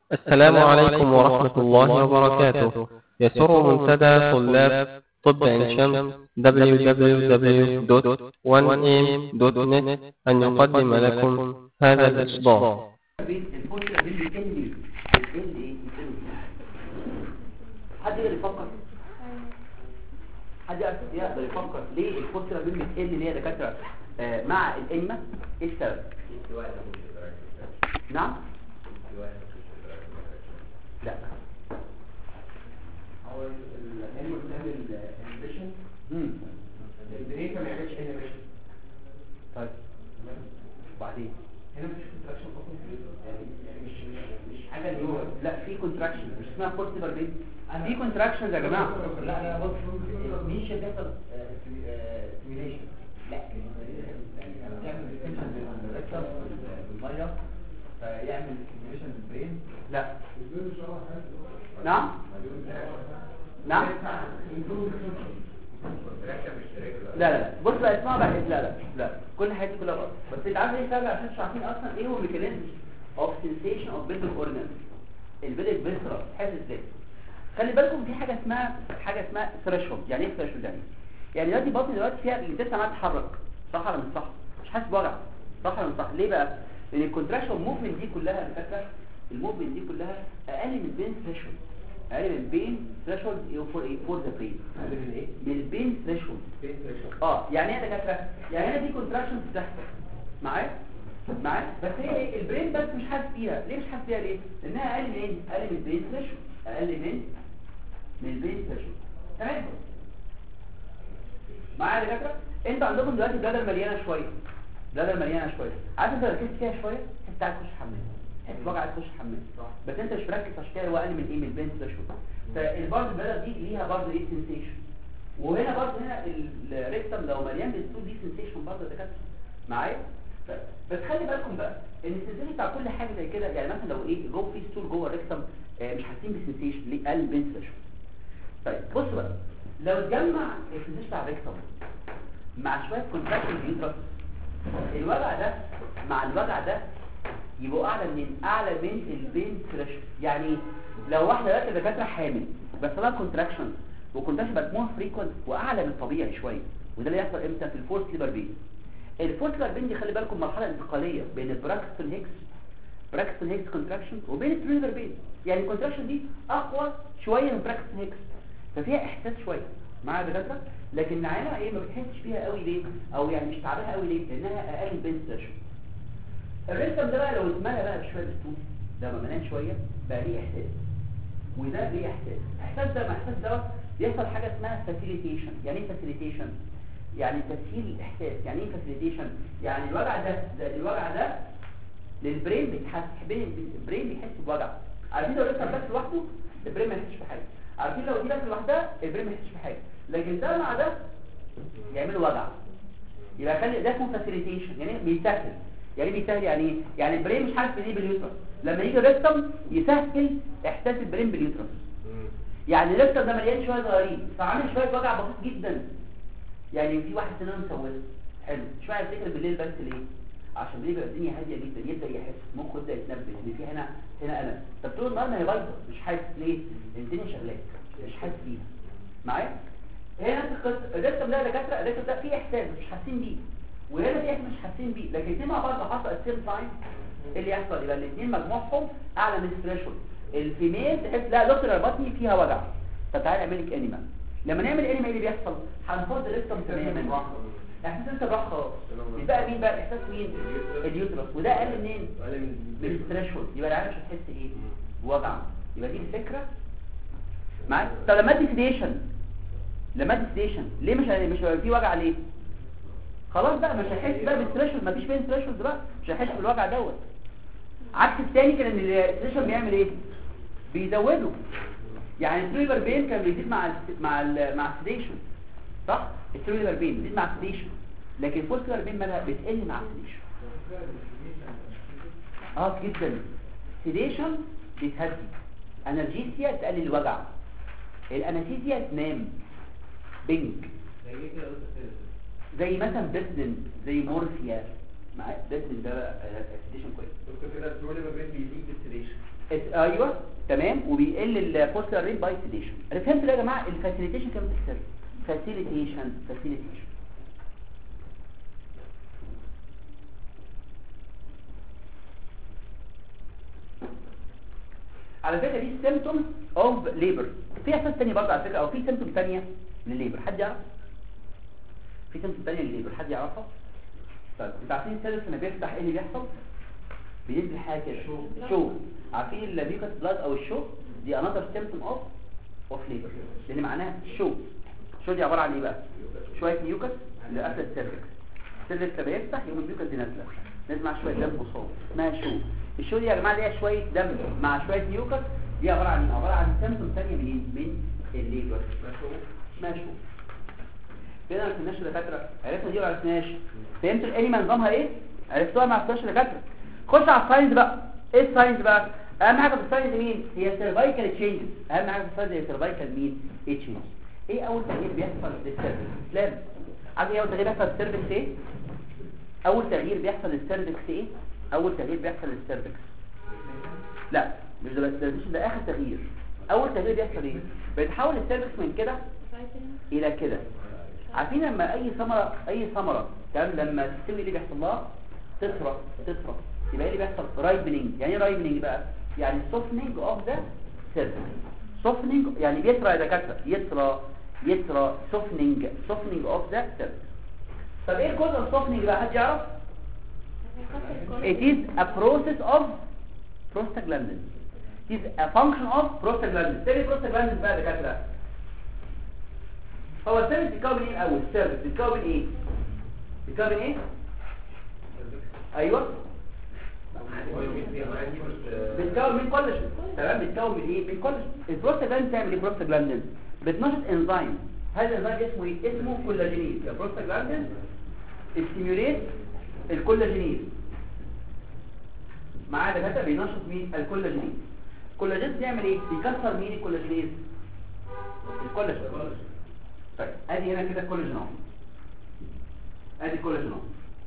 السلام عليكم ورحمة الله وبركاته يسر منتدى طلاب طب عين شمس www.1am.net أن يقدم لكم هذا الإصدار بين الفوسفور بين بيقل بيقل ايه بيقل حد يقدر يفكر حد يقدر يفكر ليه الفوسفور بين بتقل ليه يا دكاتره آه مع الانما ايه السبب نعم لا هو الانيمال بتعمل انيميشن امم البريك ما يعملش انيميشن طيب وبعدين هنا مفيش كونتراكشن اصلا في الجسم. يعني يعني مش مش مش حاجه اللي هو لا في كونتراكشن مش اسمها فوسفور بين في كونتراكشن يا جماعه لا لا بص مش بيحصل سيميليشن لا يعني بتعمل ديستنشن بين الريكتم والميه فيعمل سيميليشن للبرين لا نعم نعم لا لا لا بص بقى اسمع بقى لا لا لا كل حاجه دي كلها غلط بس انت عارف ايه السبب عشان مش عارفين اصلا ايه هو الميكانيزم اوف سنسيشن اوف بيلد اورجانز البيلد فيسرا حاسس ازاي خلي بالكم في حاجه اسمها حاجه اسمها ثريشولد يعني ايه ثريشولد يعني يعني دلوقتي بطني دلوقتي فيها الجسم عمال يتحرك صح ولا مش صح مش حاسس بوجع صح ولا مش صح ليه بقى لان الكونتراكشن موفمنت دي كلها فاكره الموفمنت دي كلها اقل من بين ثريشولد اقل من بين ثريشولد فور ايه فور ذا برين عامل من ايه؟ من البين ثريشولد بين ثريشولد اه يعني ايه يا دكاتره يعني هنا دي كونتراكشن بتحصل معايا معايا بس هي ايه البرين بس مش حاسس بيها ليه مش حاسس بيها ليه لانها اقل من ايه اقل من البين ثريشولد اقل من من البين ثريشولد تمام معايا يا دكاتره انتوا عندكم دلوقتي البلدة مليانه شويه البلدة مليانه شويه عارف انت ركزت فيها شويه انت عايز تخش حمام تحس بوجع عايز تخش حمام بس انت مش مركز عشان كده هو اقل من ايه من البين ثريشولد فالبارد البلدة دي ليها برضه ايه سنسيشن وهنا برضه هنا الريكتم لو مليان بالستول دي سنسيشن برضه ده كده معايا ف- بس خلي بالكم بقى ان السنسيشن بتاع كل حاجه زي كده يعني مثلا لو ايه جوه في ستول جوه الريكتم آه، مش حاسين بالسنسيشن ليه قل بنسيشن طيب بص بقى لو اتجمع السنسيشن بتاع الريكتم مع شويه كونتراكشن بيوترس الوجع ده مع الوجع ده يبقوا اعلى من اعلى من البين ثريشولد يعني إيه؟ لو واحده دلوقتي دكاتره حامل بس لها كونتراكشن والكونتراكشن بقت مور فريكوينت واعلى من الطبيعي شويه وده اللي يحصل امتى في الفورس ليبر بين الفورس ليبر بين دي خلي بالكم مرحله انتقاليه بين البراكستون هيكس براكستون هيكس كونتراكشن وبين التريلر بين يعني الكونتراكشن دي اقوى شويه من براكستون هيكس ففيها احساس شويه مع الدكاتره لكن العيانه ايه ما بتحسش فيها قوي ليه او يعني مش تعبانه قوي ليه لانها اقل بين ثريشولد الريتم ده بقى لو اتملى بقى بشويه بستون لما ملان شويه بقى ليه احساس وده ليه احساس احساس ده مع احساس دوت بيحصل حاجه اسمها فاسيليتيشن يعني ايه فاسيليتيشن يعني تسهيل الاحساس يعني ايه فاسيليتيشن يعني الوجع ده, ده الوجع ده للبرين بيتحس البرين بيحس بوجع عارفين لو الريتم بس لوحده البرين ما يحسش بحاجه عارفين لو دي بس لوحدها البرين ما يحسش بحاجه لكن ده مع ده يعملوا وجع يبقى خلي ده اسمه فاسيليتيشن يعني بيسهل يعني إيه بيسهل يعني ايه يعني البرين مش حاسس بايه باليوترس لما يجي الريكتم يسهل احساس البرين باليوترس يعني الريكتم ده مليان شويه صغيرين فعامل شويه وجع بسيط جدا يعني في واحد سنانه مسوسه حلو شويه يفتكر بالليل بس ليه عشان بالليل بيبقى الدنيا هاديه جدا يبدا يحس مخه يبدا يتنبه ان في هنا هنا الم طب طول النهار ما هي بايظه مش حاسس ليه لان الدنيا شغاله مش حاسس بيها معايا هنا نفس القصه الريكتم ده يا دكاتره الريكتم ده فيه احساس مش حاسين بيه وهنا في احنا مش حاسين بيه لكن الاثنين مع بعض لو حصل السيم تايم ايه اللي يحصل يبقى الاثنين مجموعهم اعلى من الثريشولد الفيميل تحس لا دكتور البطني فيها وجع طب تعالى نعمل لك انيما لما نعمل انيما ايه اللي بيحصل هنفض الريكتم تماما احساس انت راح خلاص يبقى مين بقى احساس مين اليوترس وده اقل منين من الثريشولد يبقى العيال مش هتحس ايه بوجع يبقى دي الفكره معاك طب لما ادي سيديشن لما ادي سيديشن ليه مش مش هيبقى في وجع ليه خلاص بقى مش هيحس بقى بالثريشولد مفيش بين ثريشولد بقى مش هيحس بالوجع دوت عكس الثاني كان ان الثريشولد بيعمل ايه بيزوده يعني التريلر بين كان بيزيد مع ال مع ال مع السيديشن صح التريلر بين بيزيد مع السيديشن لكن الفولكلر بين مالها بتقل مع السيديشن اه جدا سيديشن بتهدي انرجيسيا تقلل الوجع الانستيزيا تنام بينك زي مثلا بيسدن زي مورفيا مع بيسدن ده سيديشن كويس دكتور كده البروليفر بين بيزيد بالسيديشن ات- ايوه تمام وبيقل البوستر ريت باي سيديشن انا فهمت ده يا جماعه الفاسيليتيشن كام بتكسر فاسيليتيشن فاسيليتيشن على فكره دي سيمتوم اوف ليبر في اساس تاني برضه على فكره او في سيمتوم تانية للليبر حد يعرف في سيمتوم تانية للليبر حد يعرفها طيب انتوا عارفين السيرفس لما بيفتح ايه اللي بيحصل بينزل حاجه كده شو عارفين الليبيكس بلاد او الشو دي انذر سيمتوم اوف اوف ليبر لان معناها شو شو دي عباره عن ايه بقى شويه ميوكس اللي قافله السيرفكس السيرفكس لما يفتح يقوم الميوكس دي نازله نازل مع شويه دم وصوت اسمها شو الشو دي يا جماعه ليها شويه دم مع شويه ميوكس دي عباره عن ايه عباره عن سيمتوم ثانيه من ايه من الليبر اسمها شو كده ما كناش دكاتره عرفنا دي ولا عرفناش فهمتوا الانيما نظامها ايه عرفتوها ما عرفتوش دكاتره خش على الساينز بقى ايه الساينز بقى اهم حاجه في الساينز مين هي سيرفايكال تشينجز اهم حاجه في الساينز هي سيرفايكال مين ايه تشينج ايه اول تغيير بيحصل للسيرفكس اسلام عارف ايه اول تغيير بيحصل للسيرفكس ايه اول تغيير بيحصل للسيرفكس ايه اول تغيير بيحصل للسيرفكس لا مش ده بس ده, مش ده اخر تغيير اول تغيير بيحصل ايه بيتحول السيرفكس من كده الى كده عارفين لما اي ثمره اي ثمره تمام لما تستوي اللي بيحصل لها تطرى تطرى يبقى ايه اللي بيحصل رايبنينج يعني ايه رايبنينج بقى يعني سوفنينج اوف ذا سيرفكس سوفنينج يعني بيطرى يا دكاتره يطرى يطرى سوفنينج سوفنينج اوف ذا سيرفكس طب ايه كود السوفنينج بقى حد يعرف it is a process of prostaglandin it is a function of prostaglandin تاني prostaglandin بقى يا دكاتره هو السيرفس بيتكون من ايه الاول السيرفس بيتكون من ايه بيتكون من ايه ايوه بيتكون من كولاجين تمام بيتكون من ايه من كولاجين البروستاجلاندين بتعمل ايه بروستاجلاندين بتنشط انزيم هذا الانزيم اسمه ايه اسمه كولاجينيز البروستاجلاندين ستيميوليت الكولاجينيز معاه دكاتره بينشط مين الكولاجينيز الكولاجين بيعمل ايه بيكسر مين الكولاجينيز الكولاجين طيب ادي هنا كده كولاجين اهو ادي كولاجين اهو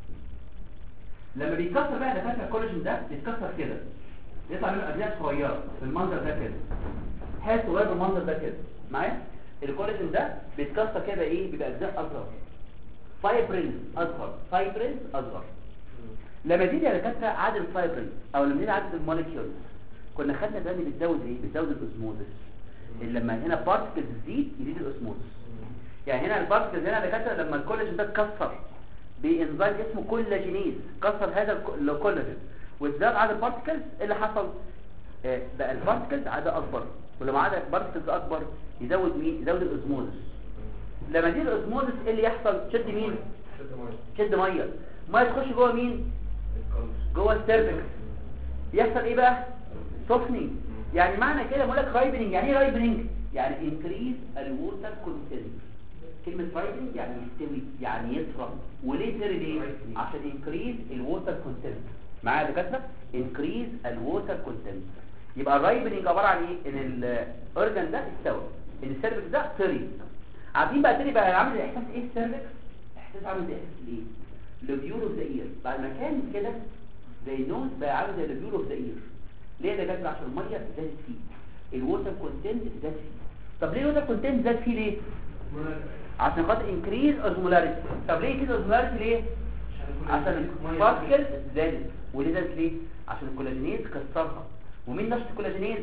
لما بيتكسر بقى دكاتره الكولاجين ده بيتكسر كده يطلع منه اجزاء صغيره بالمنظر ده كده حاجه صغيره بالمنظر ده كده معايا الكولاجين ده بيتكسر كده ايه بيبقى اجزاء اصغر فايبرينز اصغر فايبرينز اصغر لما تيجي يا دكاتره عدد الفايبرينز او لما تيجي عدد الموليكيولز كنا خدنا ده اللي بتزود ايه بتزود الاوزموزس اللي لما هنا بارتكلز تزيد يزيد الاوزموزس يعني هنا البارتكلز هنا يا دكاتره لما الكولاجين ده اتكسر بانزيم اسمه كولاجينيز كسر هذا الك- الكولاجين وازداد عدد البارتكلز إيه اللي حصل آه، بقى البارتكلز عدد اكبر ولما عدد البارتكلز اكبر يزود مين يزود الاوزموزس لما يزيد الاوزموزس ايه اللي يحصل شد مين شد ميه ميه تخش جوه مين جوه السيرفكس يحصل ايه بقى سوفنينج يعني معنى كده بقول لك رايبنينج يعني ايه رايبنينج يعني انكريز الووتر كونتنت كلمة رايبنينج يعني يستوي يعني يطرى وليه تري ليه عشان انكريز الووتر كونتنت معايا يا دكاتره انكريز الووتر كونتنت يبقى الرايبنينج عباره عن ايه ان الاورجن ده استوى ان السيرفكس ده طري عارفين بقى تري بقى عامل احساس ايه السيرفكس احساس عامل زي احساس ايه لوبيول اوف ذا اير بعد ما كان كده زي نوز بقى عامل زي لوبيول اوف ذا اير ليه ده دكاتره عشان الميه زادت فيه الووتر كونتنت زاد فيه طب ليه الووتر كونتنت زاد فيه ليه عشان خاطر انكريز اوزمولاريتي طب ليه كده اوزمولاريتي ليه عشان البارتكلز زادت وليه زادت ليه عشان الكولاجينيز كسرها ومين نشط الكولاجينيز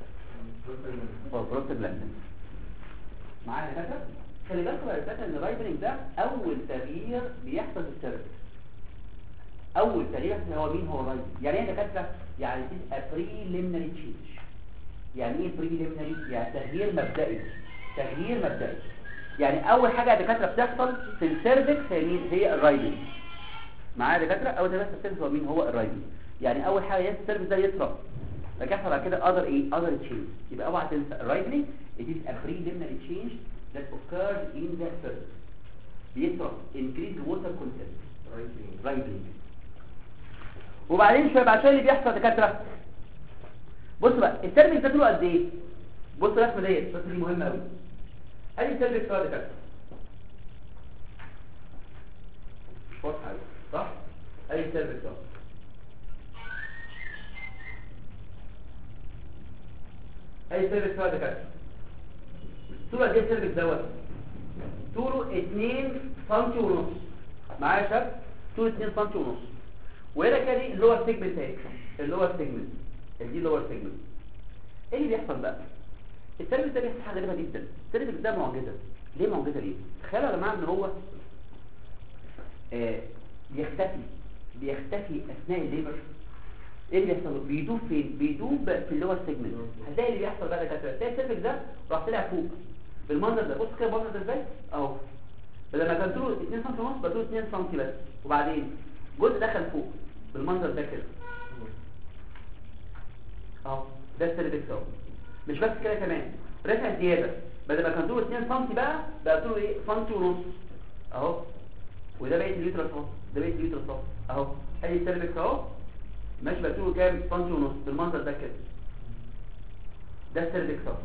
هو البروستاجلاندين معايا يا دكاتره خلي بالكم يا دكاتره ان الرايبنينج ده اول تغيير بيحصل في السيرفكس اول تغيير هو مين هو الرايبنينج يعني ايه يا دكاتره يعني دي بريليمينري تشينج يعني ايه بريليمينري يعني تغيير مبدئي تغيير مبدئي يعني اول حاجه يا دكاتره بتحصل في السيرفكس هي مين هي الرايبنج معايا يا دكاتره اول حاجه في السيرفكس هو مين هو الرايبنج يعني اول حاجه يحصل السيرفكس ده يطرى فيحصل بعد كده other ايه other change يبقى اوعى تنسى الرايبنج it is a preliminary change that occurs in the surface بيطرى increase water content رايبنج وبعدين شويه بعد شويه اللي بيحصل يا دكاتره بص بقى السيرفكس ده طوله قد ايه بص الرسمه ديت الرسمه دي مهمه قوي ادي السيرفكس اهو يا دكاتره مش واضحه قوي صح ادي السيرفكس اهو اي سيرفكس هو ده كده الصوره دي السيرفكس دوت طوله 2 سم ونص معايا يا شباب طوله 2 سم ونص وهنا كده دي اللور سيجمنت اهي اللور سيجمنت دي اللور سيجمنت ايه اللي بيحصل بقى السيرفكس ده بيحصل حاجه غريبه جدا السيرفكس ده معجزه ليه معجزه ليه تخيلوا يا جماعه ان هو آه بيختفي بيختفي اثناء الليبر ايه اللي بيحصل له؟ بيدوب فين بيدوب في اللور سيجمنت هتلاقي اللي بيحصل بقى ده كده تلاقي السيرفكس ده راح طلع فوق بالمنظر ده بص كده المنظر ده ازاي اهو بدل ما كان طوله 2 سم ونص بقى طوله 2 سم بس وبعدين جزء دخل فوق بالمنظر ده كده اهو ده السيرفكس اهو مش بس كده كمان رفع زياده بدل ما كان طوله 2 سم بقى بقى طوله ايه سم ونص اهو وده بقيه اليوترس اهو ده بقيه اليوترس اهو اهو ادي السيرفكس اهو ماشي بقى طوله كام سم ونص بالمنظر ده كده ده السيرفكس اهو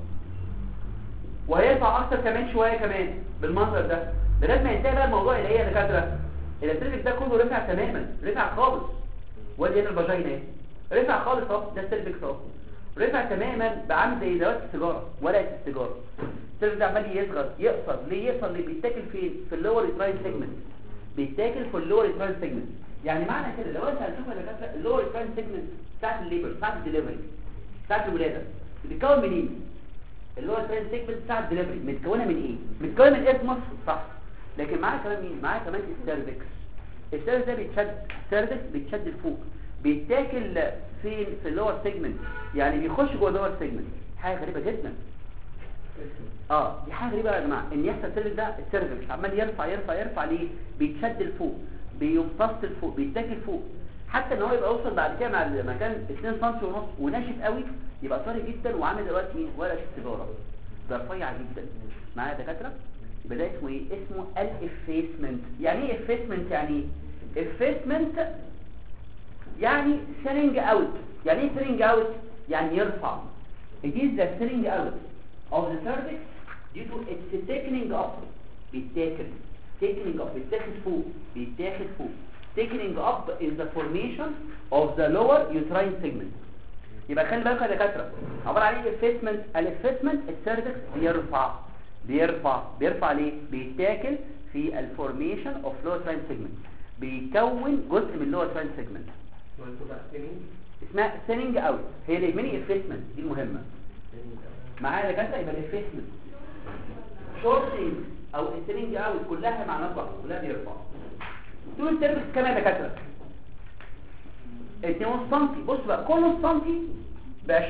وهيرفع اكتر كمان شويه كمان بالمنظر ده لغايه ما ينتهي بقى الموضوع اللي هي يا دكاتره السيرفكس ده كله رفع تماما رفع خالص وادي هنا الفاجينا اهي رفع خالص اهو ده السيرفكس اهو رفع تماما بعمل زي دوات السيجاره ورقه السيجاره السيرفكس ده عمال يصغر يقصر ليه يقصر ليه بيتاكل فين في اللور تراين سيجمنت بيتاكل في اللور تراين سيجمنت يعني معنى كده لو انت هتشوف يا دكاتره اللور تراين سيجمنت بتاعت الليبر بتاعت الدليفري بتاعت الولاده بتتكون من ايه اللي هو الترين سيجمنت بتاع الدليفري متكونه من ايه متكونه من اسمس صح لكن معاه كمان مين معاه كمان السيرفكس السيرفكس ده بيتشد السيرفكس بيتشد لفوق بيتاكل فين في اللور سيجمنت يعني بيخش جوه اللور سيجمنت حاجه غريبه جدا اه دي حاجه غريبه يا جماعه ان يحصل السيرفكس ده السيرفكس عمال يرفع يرفع يرفع ليه بيتشد لفوق بيمتص لفوق بيتاكل فوق حتى ان هو يبقى يوصل بعد كده مع المكان 2 سم ونص وناشف قوي يبقى طري جدا وعامل دلوقتي مين ورقه السيجاره ده رفيع جدا معايا يا دكاتره يبقى ده اسمه ايه اسمه الافيسمنت يعني ايه افيسمنت يعني ايه افيسمنت يعني سيرنج اوت يعني ايه سيرنج اوت يعني يرفع it is the sending out of the cervix due to its thickening up بيتاكل thickening up بيتاخد فوق بيتاخد فوق thickening up is the formation of the lower uterine segment يبقى خلي بالك يا دكاتره عباره عن ايه effacement الافيسمنت السيرفكس بيرفع بيرفع بيرفع ليه بيتاكل في الفورميشن اوف lower uterine segment بيكون جزء من اللور uterine segment اسمها سيننج اوت هي اللي يهمني افيسمنت دي المهمه معايا يا دكاتره يبقى الافيسمنت شورتنج او السيننج اوت كلها مع بعض كلها بيرفع طول السيرفكس كام يا دكاتره 2 سم بص بقى كل سنتي ب 20%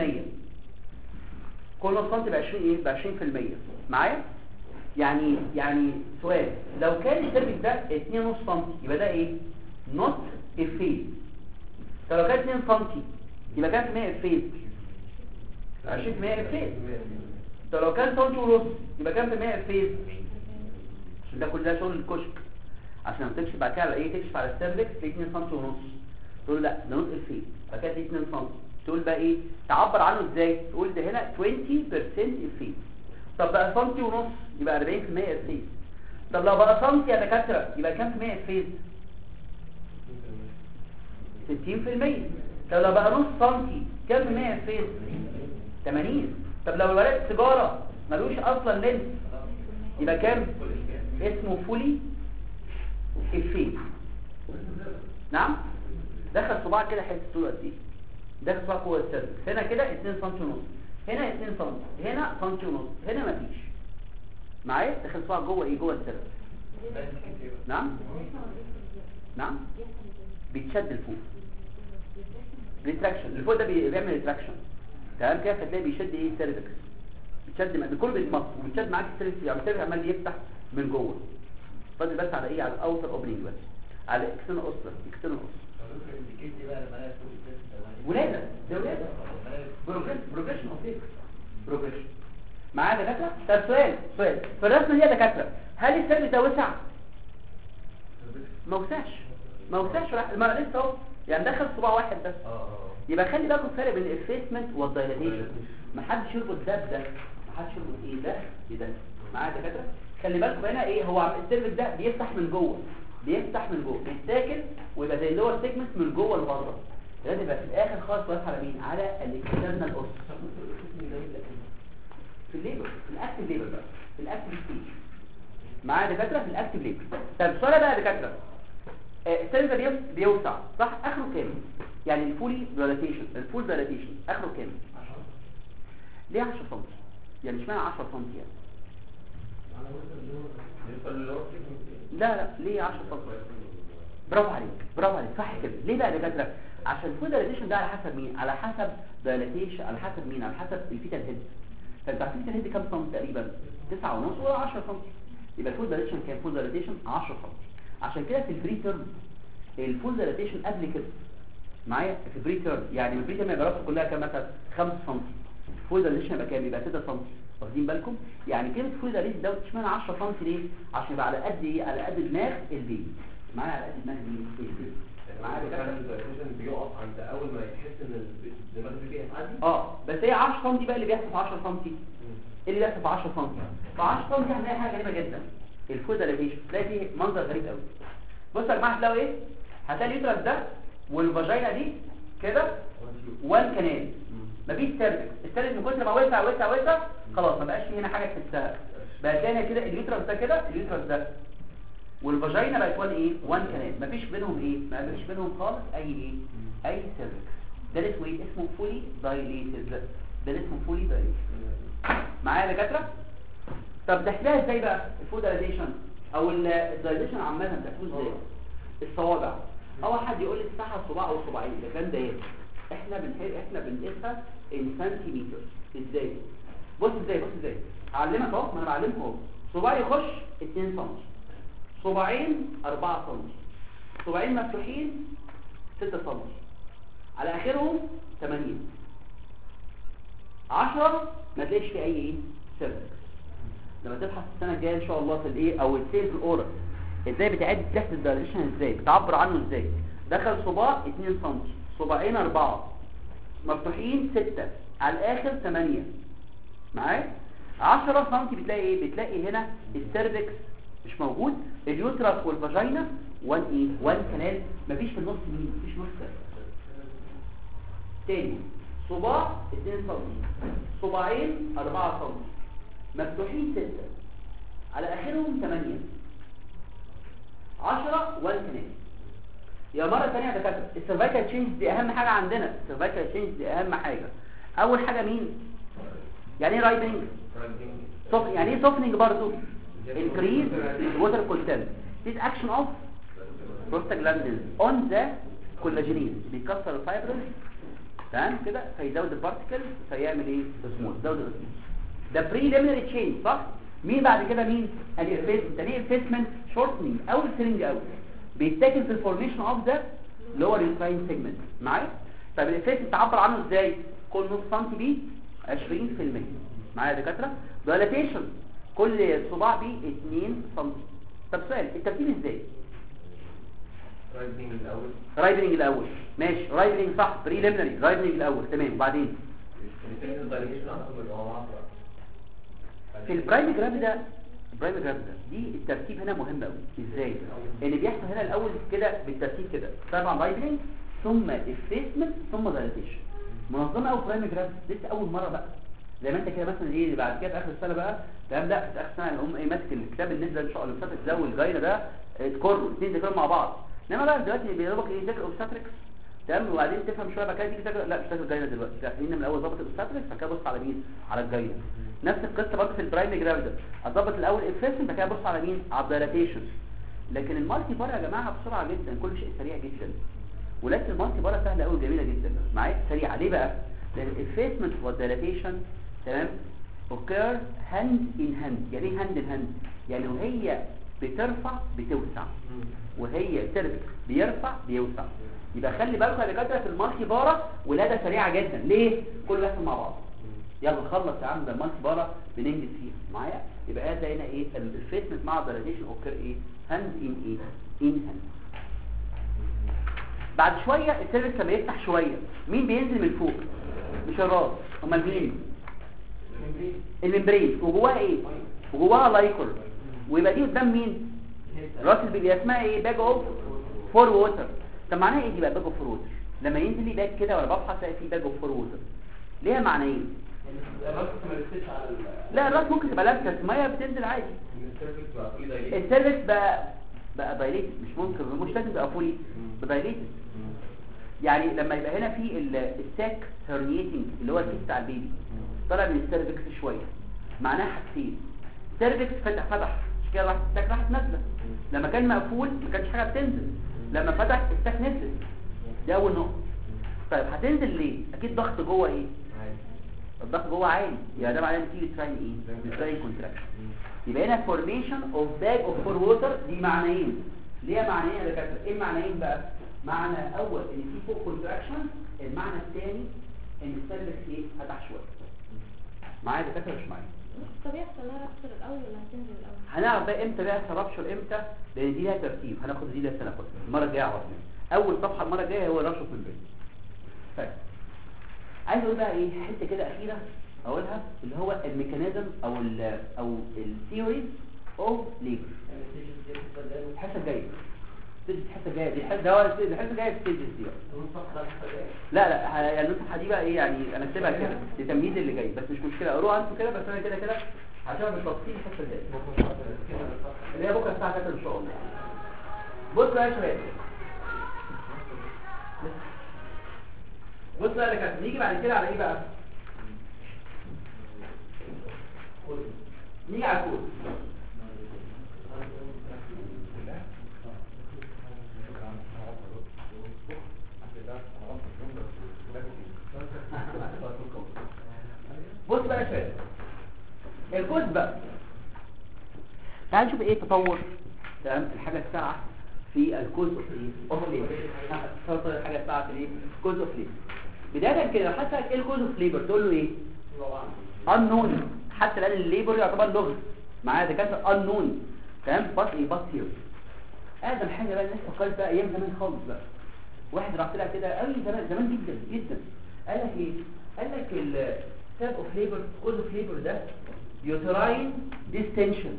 كل سنتي ب 20 ايه ب 20% معايا يعني يعني سؤال لو كان السيرفكس ده 2 سم يبقى ده ايه نوت افيز طب لو كان 2 سم يبقى كام في المية افيز 20% افيز طب لو كان سنتي ونص يبقى كام في المية افيز عشان ده كل ده شغل الكشك عشان لما تكشف بعد كده على ايه تكشف على السيرفكس في 2 سم ونص تقول لا ده نص الفيل بعد كده 2 سم تقول بقى ايه تعبر عنه ازاي تقول ده هنا 20% الفيل طب بقى سنتي ونص يبقى 40% الفيل طب لو بقى سنتي يا دكاتره يبقى كام في المية الفيل 60% طب لو بقى نص سنتي كام في المية الفيل 80 طب لو الورق سيجاره ملوش اصلا لينس يبقى كام اسمه فولي الفيل نعم دخل صباعك كده حته طول قد ايه دخل صباعك جوه السيرفكس هنا كده 2 سم ونص هنا 2 سم هنا سم ونص هنا مفيش معايا دخل صباعك جوه ايه جوه السيرفكس نعم نعم بيتشد لفوق ريتراكشن اللي فوق ده بي- بيعمل ريتراكشن تمام كده فتلاقي بيشد ايه السيرفكس بيتشد م- كله بيتمص وبيتشد معاك السيرفكس يعني السيرفكس عمال يفتح من جوه فاضل بس على ايه على الاوتر اوبننج بس على اكسترنال اوستر اكسترنال اوستر ولاده ده ولاده بروجريشن بروجريشن اوف بروجريشن معايا يا دكاتره طب سؤال سؤال في الرسمه دي يا دكاتره هل السيرفكس ده وسع ما وسعش ما وسعش ولا- ما لسه اهو يعني دخل صباع واحد بس يبقى خلي بالكم الفرق بين الافيسمنت والدايلاتيشن ما حدش يربط ده بده ما حدش يربط ايه ده بده معايا يا دكاتره خلي بالكم هنا ايه هو السيرفكس ده بيفتح من جوه بيفتح من جوه بيتاكل ويبقى زي اللور سيجمنت من جوه لبره لازم يبقى في الاخر خالص واقف على مين على الاكسترنال اوس الاكتف ليبر بقى في الاكتف ستيج معايا دكاتره في الاكتف ليبر طب السؤال بقى يا دكاتره آه، السيل ده بيوس- بيوسع صح اخره كام يعني الفولي دايلاتيشن الفول دايلاتيشن اخره كام ليه 10 سم يعني اشمعنى 10 سم يعني لا لا ليه 10 سم برافو عليك برافو عليك صح كده ليه بقى يا دكاتره عشان الفول دايلاتيشن ده على حسب مين على حسب دايلاتيشن على حسب مين على حسب الفيتال هيد فانت عارفين الفيتال هيد كام سم تقريبا 9 ونص ولا 10 سم يبقى الفول دايلاتيشن كام فول دايلاتيشن 10 سم عشان كده في الفري تيرم الفول دايلاتيشن قبل كده معايا في الفري تيرم يعني الفري تيرم يبقى راسه كلها كام مثلا 5 سم الفول دايلاتيشن يبقى كام يبقى 6 سم واخدين بالكم يعني كلمه فول دايلاتيشن دوت اشمعنى 10 سم ليه عشان يبقى على قد ايه على قد دماغ البيبي معايا على قد دماغ مين البيبي معايا يا دكاترة؟ بيقف عند اول ما يحس ان الدماغ دي هتعدي اه بس هي 10 سم بقى اللي بيحصل في 10 سم ايه اللي بيحصل في 10 سم في 10 سم هنلاقي حاجه غريبه جدا الفود دايلاتيشن تلاقي فيه منظر غريب قوي بصوا يا جماعه هتلاقوا ايه هتلاقي اليوترس ده والفاجينا دي كده والكنال مفيش سيرفكس السيرفكس من كتر ما وسع وسع وسع خلاص ما بقاش في هنا حاجه تحسها بقى تاني كده اليوترس ده كده اليوترس ده والفاجينا بقت وان ايه وان كنال مفيش بينهم ايه ما فيش بينهم خالص اي ايه اي سيرفكس ده اللي اسمه ايه اسمه فولي دايليتد ده اللي اسمه فولي دايليتد معايا يا دكاتره طب تحلها ازاي بقى الفود دايليشن او الدايليشن عامه بتحلوه ازاي الصوابع اول حد يقول لي الساحه صباع او صباعين ده كان ده احنا بنحل احنا بنقيسها ان سنتيمتر ازاي بص ازاي بص ازاي هعلمك اهو ما انا بعلمك اهو صباع يخش 2 سم صباعين 4 سم صباعين مفتوحين 6 سم على اخرهم 8 10 ما تلاقيش في اي ايه سيرفكس لما تبحث السنه الجايه ان شاء الله في الايه او السيلز الاورال ازاي بتعد تحت الدايليشن ازاي بتعبر عنه ازاي دخل صباع 2 سم صباعين 4 مفتوحين 6 على الاخر 8 معايا 10 سم بتلاقي ايه بتلاقي هنا السيرفكس مش موجود اليوترس والفاجينا وان ايه وان كانال مفيش في النص مين مفيش نص سيرفكس تاني صباع 2 سم صباعين 4 سم مفتوحين 6 على اخرهم 8 10 وان كانال يا مرة ثانية يا دكاترة السيرفايكال تشينج دي اهم حاجة عندنا السيرفايكال تشينج دي اهم حاجة اول حاجة مين يعني ايه رايدنج صف... يعني ايه سوفنينج برضو increase water content this action of prostaglandins on the collagenase بيكسر الفايبرز تمام كده فيزود البارتكلز فيعمل ايه اسمه يزود الاسمه ده بريليمينري تشينج صح مين بعد كده مين الافيسمنت يعني الافيسمنت شورتنج او السيرنج اوت بيتاكل في الفورميشن اوف ذا لور يوتراين سيجمنت معايا طب الافيسمنت تعبر عنه ازاي كل نص سم بيه 20% معايا يا دكاتره دايلاتيشن كل صباع بيه 2 سم طب سؤال الترتيب ازاي رايدنج الاول رايدنج الاول ماشي رايدنج صح بريليمينري رايدنج الاول تمام وبعدين الدايليشن اصلا بيبقى مع بعض في البرايم جرام ده البرايم جرام ده دي الترتيب هنا مهم قوي ازاي ان بيحصل هنا الاول كده بالترتيب كده طبعا رايدنج ثم افيسمنت ثم دايلاتيشن منظمه قوي برايم جرام لسه اول مره بقى زي ما انت كده مثلا ايه بعد كده في اخر السنه بقى تمام لا في اخر السنه هم ايه ماسك الكتاب النسبه ان شاء الله بتاعت الزو والجاينا ده اه، تكروا الاثنين ذاكروا مع بعض انما بقى دلوقتي بيضربك ايه ذاكر اوبستاتريكس تمام وبعدين تفهم شويه بقى كده تيجي تذاكر لا مش تذاكر الجاينا دلوقتي لا خلينا من الاول ظبط الاوبستاتريكس بعد كده بص على مين على الجاينا نفس القصه برضه في البرايم جرام ده هتظبط الاول افيسن بعد كده بص على مين على الدايلاتيشن لكن المالتي بار يا جماعه بسرعه جدا كل شيء سريع جدا ولكن المالتي بار سهله قوي جميله جدا معايا سريعه ليه بقى لان الافيسمنت والدايلاتيشن تمام occur hand in hand يعني ايه hand in hand يعني وهي بترفع بتوسع وهي بترفع بيرفع بيوسع يبقى خلي بالكم يا دكاتره في المالتي بارا ولاده سريعه جدا ليه كل ده مع بعض يلا خلص يا عم ده المالتي بارا بننجز فيها معايا يبقى هذا هنا ايه الفيتنس مع الدايلاتيشن اوكر ايه هاند ان ايه ان هاند بعد شويه السيرفكس لما يفتح شويه مين بينزل من فوق مش الراس امال مين الممبرين وجواها ايه وجواها لايكور ويبقى دي قدام مين راس البيبي اسمها ايه باج اوف فور ووتر طب معناها ايه دي بقى باج اوف فور ووتر لما ينزل لي باج كده وانا بفحص الاقي فيه باج اوف فور ووتر ليها معنيين الراس ما بتسيبش على ال لا الراس ممكن تبقى لابسه الميه بتنزل عادي السيرفكس بقى فولي دايليت السيرفكس بقى بقى دايليتد مش ممكن مش لازم تبقى فولي دايليتد يعني لما يبقى هنا في ال- الساك هرنيتنج اللي هو الكيس بتاع البيبي طلع من السيرفكس شويه معناها حاجتين سيرفكس فتح فتح مش كده راحت الساك راحت نازله لما كان مقفول ما كانش حاجه بتنزل لما فتح الساك نزلت دي اول نقطه طيب هتنزل ليه اكيد ضغط جوه ايه الضغط جوه عالي يبقى ده معناه نتيجه تراين ايه تراين كونتراكشن يبقى هنا فورميشن اوف باج اوف فور ووتر دي معنيين ليها معنيين يا دكاتره ايه المعنيين بقى معنى اول ان في فوق كونتراكشن المعنى الثاني ان السيرفكس ايه فتح شويه معايا يا دكاتره مش معايا طب يحصل لها رابشر الاول ولا هتنزل الاول هنعرف بقى امتى بقى رابشر امتى لان دي لها ترتيب هناخد دي لسه ناخدها المره الجايه اعرف اول صفحه المره الجايه هو رابشر في البيت طيب عايز اقول بقى ايه حته كده اخيره اقولها اللي هو الميكانيزم او ال او الثيوري اوف ليبر الحصه الجايه تيجي الحصه الجايه دي الحصه ده هو الحصه الجايه في الستيجز دي لا لا ه- يعني النصيحه دي بقى ايه يعني انا اكتبها كده لتمهيد اللي جاي بس مش مشكله قروها انتوا كده بس انا كده كده عشان مش تفصيل الحصه الجايه اللي هي بكره الساعه 3 ان شاء الله بص بقى يا شباب بص بقى يا كابتن نيجي بعد كده على ايه بقى نيجي على الكود بص بقى يا شباب الكود بقى تعال نشوف ايه التطور تمام الحاجه الساعه في الكوز اوف ايه اوف ليبر تطور الحاجه الساعه في ايه كوز اوف ليبر بدايه كده لو حتى ايه الكوز اوف ليبر تقول له ايه unknown حتى الان الليبر يعتبر لغز معايا دكاتره unknown تمام بس ايه بس هير اقدم حاجه بقى الناس فكرت بقى ايام زمان خالص بقى واحد راح طلع كده قوي زمان زمان جدا جدا قال لك ايه قال لك الساب اوف ليبر كوز اوف ليبر ده يوتراين ديستنشن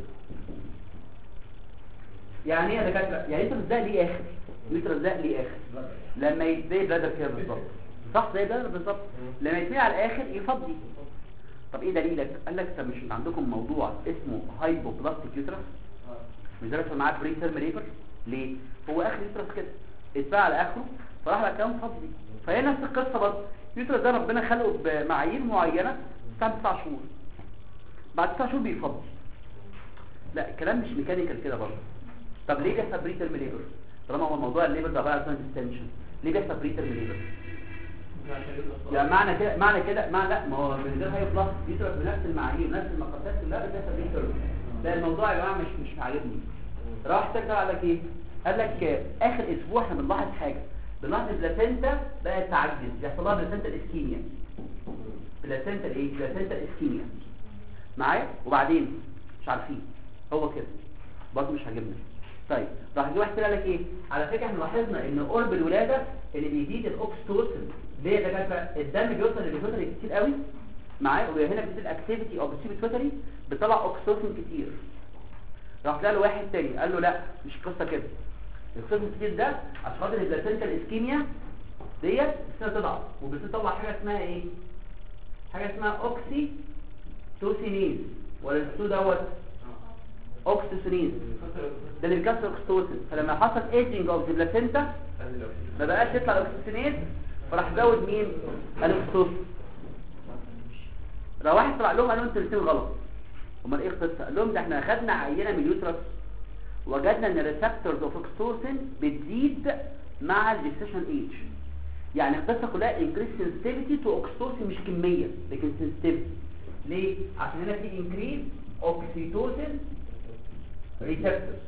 يعني ايه يا دكاتره يعني يوترس ده ليه اخر يوترس ده ليه اخر لما يتبقى بلادر كده بالظبط صح زي بلادر بالظبط لما يتبقى على الاخر يفضي طب ايه دليلك قال لك طب مش عندكم موضوع اسمه هايبوبلاستيك يوترس مش ده بيحصل معاه بري تيرم ليبر ليه هو اخر يوترس كده اتباع على اخره فراح لك كام فضي فهي نفس القصه برضه اليوترس ده ربنا خلقه بمعايير معينه بتاع 9 شهور بعد 9 شهور بيفضي لا الكلام مش ميكانيكال كده برضه طب ليه بيحصل بري تيرم ليبر طالما هو موضوع الليبر ده عباره عن ديستنشن ليه بيحصل بري تيرم ليبر يعني معنى كده معنى كده معنى لا ما هو من غير هاي بلس يترك بنفس المعايير نفس المقاسات كلها بتحصل بري تيرم ده الموضوع يا جماعه مش مش عاجبني راح ترجع قال لك ايه قال لك آه، اخر اسبوع احنا بنلاحظ حاجه بنلاحظ البلاسينتا بقت تعجز بيحصل لها بلاسينتا الاسكيميا بلاسينتا الايه بلاسينتا الاسكيميا معايا وبعدين مش عارفين هو كده برضه مش عاجبنا طيب راح جه واحد قال لك ايه على فكره احنا لاحظنا ان قرب الولاده اللي بيزيد الاوكستوسن ليه يا دكاتره الدم بيوصل للبيتوتري كتير قوي معايا وهنا بتصير اكتيفيتي او بتصير بيتوتري بتطلع اوكستوسن كتير راح قال له واحد تاني قال له لا مش قصه كده الاوكستوسن كتير ده عشان خاطر البلاسينتا الاسكيميا ديت بتصير تضعف وبتطلع حاجه اسمها ايه حاجه اسمها اوكسي توسينيز ولا السو دوت اوكسيتونيز ده اللي بيكسر الاكستوسن فلما حصل ايجنج اوف البلاسينتا ما بقاش يطلع الاكسجينيز فراح زود مين الاكسوسن راح واحد طلع لهم قال لهم انتوا الاثنين غلط امال ايه القصه قال لهم ده احنا اخدنا عينه من اليوترس وجدنا ان الريسبتورز اوف اكستوسن بتزيد مع الجستيشن ايج يعني القصه كلها انكريس سنسيتيفيتي تو اوكستوسن مش كميه لكن سنسيتيفيتي ليه عشان هنا في انكريس اوكسيتوسن ريسبتورز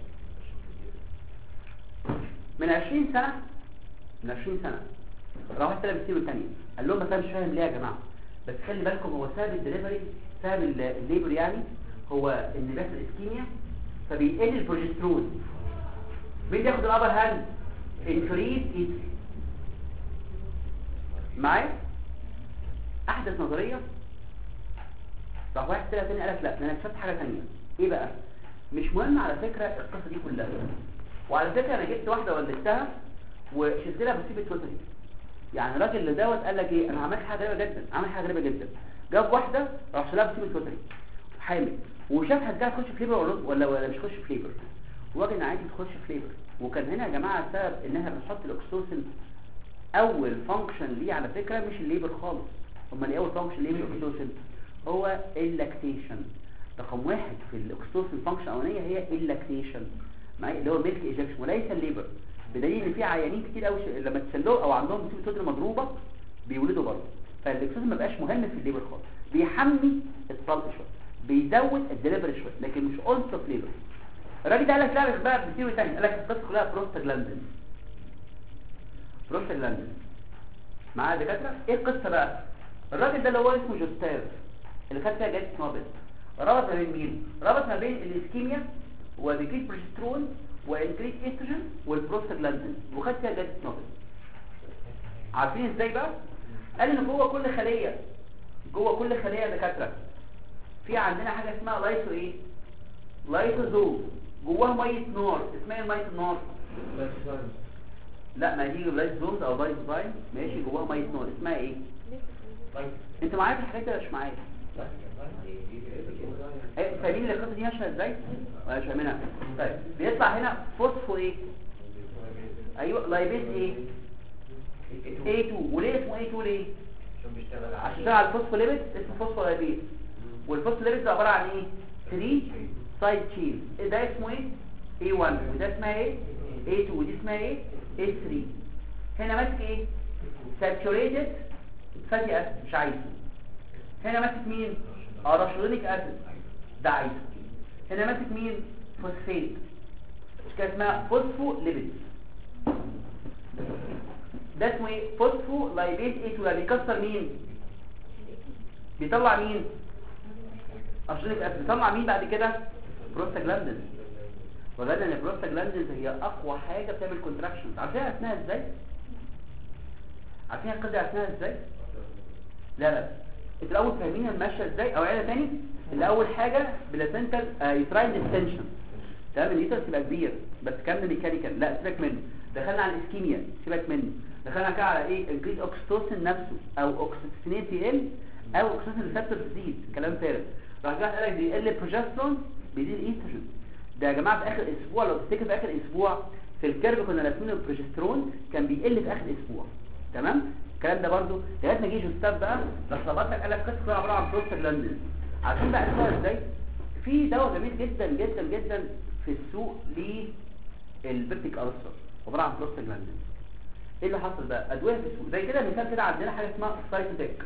من 20 سنة من 20 سنة راح واحد طلع بيصير تانية قال لهم بس انا مش فاهم ليه يا جماعة بس خلي بالكم هو سبب الدليفري سبب ال- الليبر يعني هو ان بيحصل اسكيميا فبيقل البروجسترون مين ياخد الابر هاند انكريز ايت معايا احدث نظرية راح واحد طلع تاني قال لك لا ده انا اكتشفت حاجة تانية ايه بقى مش مهم على فكرة القصة دي كلها وعلى فكرة انا جبت واحدة ولدتها وشلت لها بسيب التوتري يعني الراجل اللي دوت قال لك ايه انا عملت حاجة غريبة جدا عمل حاجة غريبة جدا جاب واحده راح شالها بسيب الفطري حامل وشافها تجي تخش في ليبر ولا ولا, ولا مش تخش في ليبر وراجل عادي تخش في ليبر وكان هنا يا جماعه السبب انها بتحط الاكسوسين اول فانكشن ليه على فكره مش الليبر خالص امال ايه اول فانكشن ليه الاكسوسين هو اللاكتيشن رقم واحد في الاكسوسين فانكشن الاولانيه هي اللاكتيشن معايا اللي هو ميلك ايجكشن وليس الليبر بدليل ان في عيانين كتير قوي لما تسلوا او عندهم بتيجي صدر مضروبه بيولدوا برضه فالاكسوسين ما بقاش مهم في الليبر خالص بيحمي الطلق شويه بيزود الدليفري شويه لكن مش اولسو في ليبر الراجل ده قال لك لا بقى بثيوري تاني قال لك القصه كلها بروستاجلاندين بروستاجلاندين معايا يا دكاتره ايه القصه بقى الراجل ده اللي هو اسمه جوستاف اللي خد فيها جائزه نوبل ربط ما بين مين ربط ما بين الاسكيميا وديكريت بروجسترون وانكريت استروجين والبروستاجلاندين وخد فيها جائزه نوبل عارفين ازاي بقى قال ان جوه كل خليه جوه كل خليه يا دكاتره في عندنا حاجه اسمها لايسو ايه لايسوزوم جواها ميه نار اسمها ايه ميه النار لا ما دي لايسوزومز او لايسوزايم ماشي جواها ميه نار اسمها ايه انت معايا في الحاجات دي مش معايا ايه فاهمين الخطه دي ماشيه ازاي ولا مش فاهمينها طيب بيطلع هنا فوسفو ايه ايوه لايبيز ايه A2 وليه اسمه A2 ليه عشان بيشتغل عشان يشتغل على الفوسفوليبيد اسمه فوسفولايبيز والفوسفوليبيد ده عباره عن ايه 3 سايد تشين ده اسمه ايه A1 وده اسمها ايه A2 ودي اسمها ايه A3 هنا ماسك ايه ساتوريتد فاتي اسيد مش عايزه هنا ماسك مين اراشوليك اسيد ده عايزه هنا ماسك مين فوسفيت مش كده اسمها فوسفوليبيد ده اسمه ايه فوسفو لايبيز A2 ده بيكسر مين بيطلع مين اراشوليك اسيد بيطلع مين بعد كده بروستاجلاندين وغدا ان البروستاجلاندين هي اقوى حاجه بتعمل كونتراكشنز عارفين اسمها ازاي عارفين القصه اسمها ازاي لا لا انتوا الاول فاهمين الماشيه ازاي او عيله تاني الاول حاجه بلاسنتال يوتراين ديستنشن تمام اليوترس يبقى كبير بس كام ميكانيكال لا سيبك منه دخلنا على الاسكيميا سيبك منه دخلنا كده على ايه الجريد اوكسيتوسين نفسه او اوكسيتوسينيت ال او اوكسيتوسين ريسبتور تزيد كلام فارغ راح جه قال لك بيقل البروجسترون بيزيد الايستروجين ده يا جماعه في اخر اسبوع لو تفتكر في اخر اسبوع في الكيرف كنا راسمين البروجسترون كان بيقل في اخر اسبوع تمام الكلام ده برضو لغايه ما جه جوستاف بقى راح ظبط لك قال لك قصه عباره عن بروستاجلاندين عارفين بقى اسمها ازاي في دواء جميل جدا جدا جدا في السوق للبيبتيك ألسر عباره عن بروستاجلاندين ايه اللي حصل بقى ادويه في السوق زي كده مثال كده عندنا حاجه اسمها سايتوتيك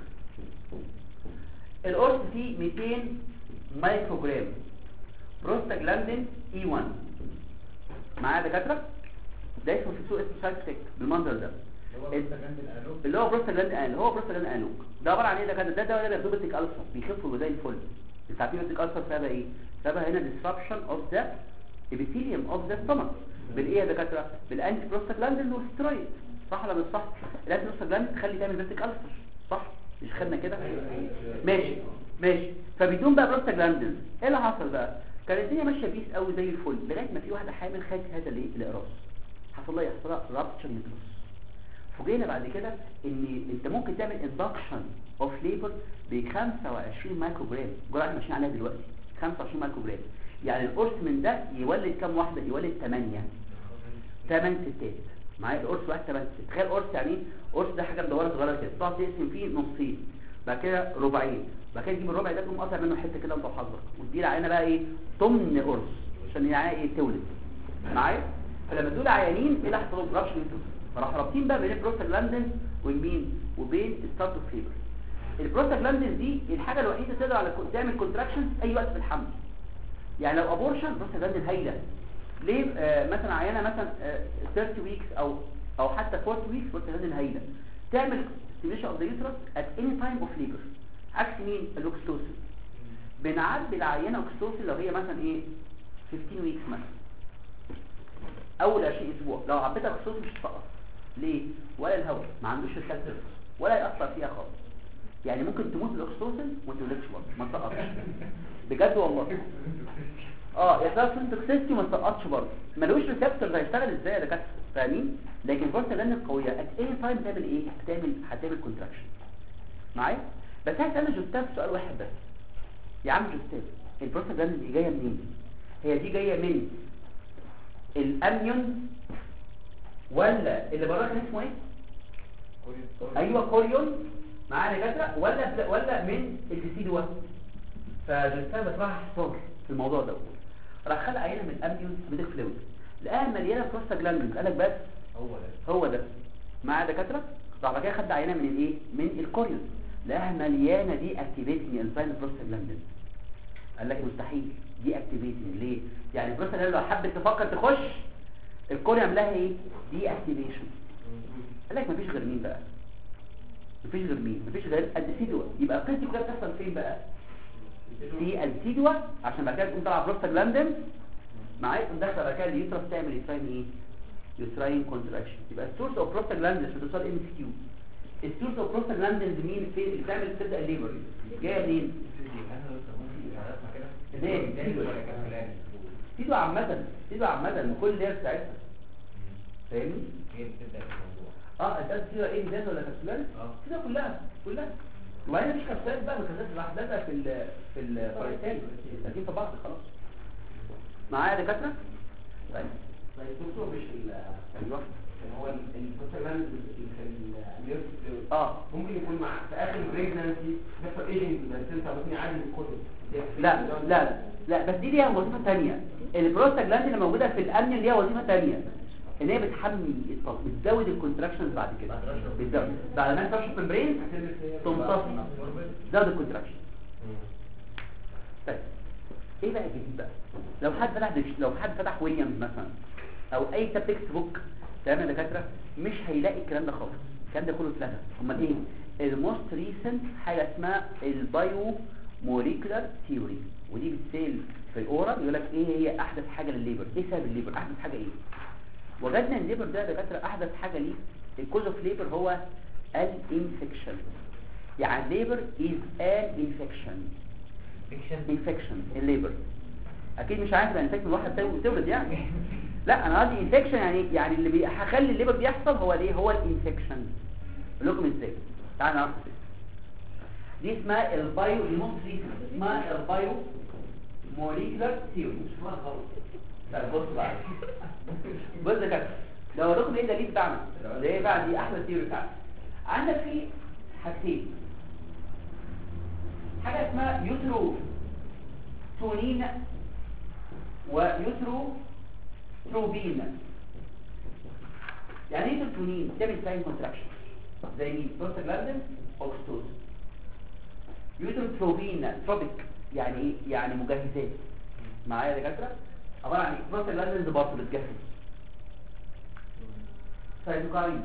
القرص فيه 200 مايكرو جرام بروستاجلاندين اي 1 معايا دكاتره ده اسمه في السوق اسمه سايتوتيك بالمنظر ده هو بيستخدم الالو اللي هو بروستاجلاندين ان هو بروستاجلاندين انوك ده عباره عن ايه ده كده ده دواء ده بيدوبتيك ألسر بيخف وزي الفل انت عارفين بيدوبتيك ألسر سببها ايه سببها هنا disruption of the epithelium of the stomach بالايه يا دكاتره بالانتي بروستاجلاندين والسترويد صح ولا مش صح الانتي بروستاجلاندين تخلي تعمل بيدوبتيك ألسر صح مش خدنا كده ماشي ماشي فبيدوم بقى بروستاجلاندين ايه اللي حصل بقى كانت الدنيا ماشيه بيس قوي زي الفل لغايه ما في واحده حامل خدت هذا الايه الاقراص حصل لها يحصل لها رابتشر يوترس فوجئنا بعد كده ان انت ممكن تعمل اندكشن اوف ليبر ب 25 مايكرو جرام الجرعه اللي ماشيين عليها دلوقتي 25 مايكرو جرام يعني القرص من ده يولد كام واحده يولد 8 8 ستات معايا القرص واحد 8 ستات تخيل قرص يعني ايه قرص ده حاجه مدوره صغيره كده تقعد تقسم فيه نصين بعد كده ربعين بعد كده تجيب الربع ده تقوم قاطع منه حته كده انت وحظك وتدير علينا بقى ايه ضمن قرص عشان يعني ايه تولد معايا فلما دول عيانين ايه اللي حصل لهم رابشن يوترس فراح رابطين بقى بين البروستاجلاندين ومين وبين ستارت اوف فيبر البروستاجلاندين دي الحاجه الوحيده اللي تقدر على كو- تعمل كونتراكشن اي وقت في الحمل يعني لو ابورشن بروستاجلاندين هايله ليه آه مثلا عيانه مثلا آه 30 ويكس او او حتى 40 ويكس بروستاجلاندين هايله تعمل stimulation of the uterus at any time of labor عكس مين الاكستوسين بنعبي العينه اكستوسين لو هي مثلا ايه 15 ويكس مثلا اول 20 اسبوع لو عبيتها اكستوسين مش هتسقط ليه ولا الهواء ما عندوش رساله ولا ياثر فيها خالص يعني ممكن تموت الاكستوسين وما تولدش برضه ما تسقطش بجد والله اه يحصل سنتوكسيستي وما تسقطش برضه ملوش ريسبتور ده هيشتغل ازاي يا دكاتره فاهمين لكن البروستاجلاندين القويه ات اي تايم تعمل ايه هتعمل هتعمل كونتراكشن معايا بس هسألنا جوستاف سؤال واحد بس يا عم جوستاف البروستاجلاندين دي جايه منين هي دي جايه من الاميون ولا اللي بره كان اسمه ايه ايوه كوريون معايا دكاتره ولا بل- ولا من الديسيدوا فجوستاف بصراحه احتار في الموضوع ده راح خلق عينه من الاميون سبيتك فلويد لقاها مليانه بروستاجلاندين قال لك بس هو ده هو ده معايا دكاتره راح بعد كده خد عينه من الايه من الكوريون لقاها مليانه دي اكتيفيتنج انزيم بروستاجلاندين قال لك مستحيل دي اكتيفيتنج ليه يعني البروستاجلاندين لو حبت تفكر تخش الكوريون يعمل لها ايه دي اكتيفيشن قال لك مفيش غير مين بقى مفيش غير مين مفيش غير الديسيدوا يبقى القصه دي كلها بتحصل فين بقى في الديسيدوا عشان بعد كده تقوم طالعه بروستاجلاندين معايا تقوم داخله بعد كده اليوترس تعمل يوتراين ايه يوتراين كونتراكشن يبقى السورس اوف بروستاجلاندين في اتصال ام اس كيو السورس اوف بروستاجلاندين مين فين اللي بتعمل تبدا الليبر جايه منين منين تيدو عامه تيدو عامه كل دير بتاعتها فاهمني هي بتبدا الموضوع اه انت قلت كده ايه بدايه ولا كابسولاريس اه كده كلها كلها وبعدين مفيش كابسولاريس بقى الكابسولاريس لوحدها في ال في الفايتين لكن في بعض خلاص معايا يا دكاتره طيب طيب دكتور مش ال ايوه هو البروتوكول الاميوت اه ممكن يكون مع في اخر البريجنانسي بيحصل ايجنج للسنسر ممكن يعلم الكتب لا لا لا بس دي ليها وظيفه ثانيه البروستاجلاند اللي موجوده في الامن ليها وظيفه ثانيه ان هي بتحمي الطاقه بتزود الكونتراكشنز بعد كده بتزود بعد ما تفرش الممبرين تمتص تزود الكونتراكشن طيب ايه بقى الجديد بقى لو حد فتح دش- لو حد فتح ويليامز مثلا او اي كتاب تكست بوك تمام يا دكاتره مش هيلاقي الكلام ده خالص الكلام ده كله اتلغى امال ايه الموست ريسنت حاجه اسمها البايو موليكولار ثيوري ودي بتسال في الاورال يقول لك ايه هي احدث حاجه للليبر ايه سبب الليبر احدث حاجه ايه وجدنا ان الليبر ده يا دكاتره احدث حاجه ليه الكوز اوف ليبر هو الانفكشن يعني الليبر از ان انفكشن فيكشن انفكشن الليبر اكيد مش عارف يبقى انفكشن الواحد تو- تولد يعني لا انا قصدي انفكشن يعني يعني اللي بي- هيخلي الليبر بيحصل هو الايه هو الانفكشن اقول لكم ازاي تعالوا نعرف ازاي دي اسمها البايو المصري اسمها البايو موليكولار ثيوري مش اسمها غلط لا بص بقى بص يا كابتن لو اوريكم ايه الدليل بتاعنا ده ايه بقى دي احلى ثيوري بتاعنا عندك في حاجتين حاجه اسمها يوترو تونين ويوترو تروبين يعني ايه تونين تعمل ساين كونتراكشن زي مين بروستاجلاندين اوكستوز يوترو تروبين تروبيك يعني ايه يعني مجهزات معايا يا دكاتره عباره عن ايه بروستاجلاندين برضه بتجهز سايتوكاين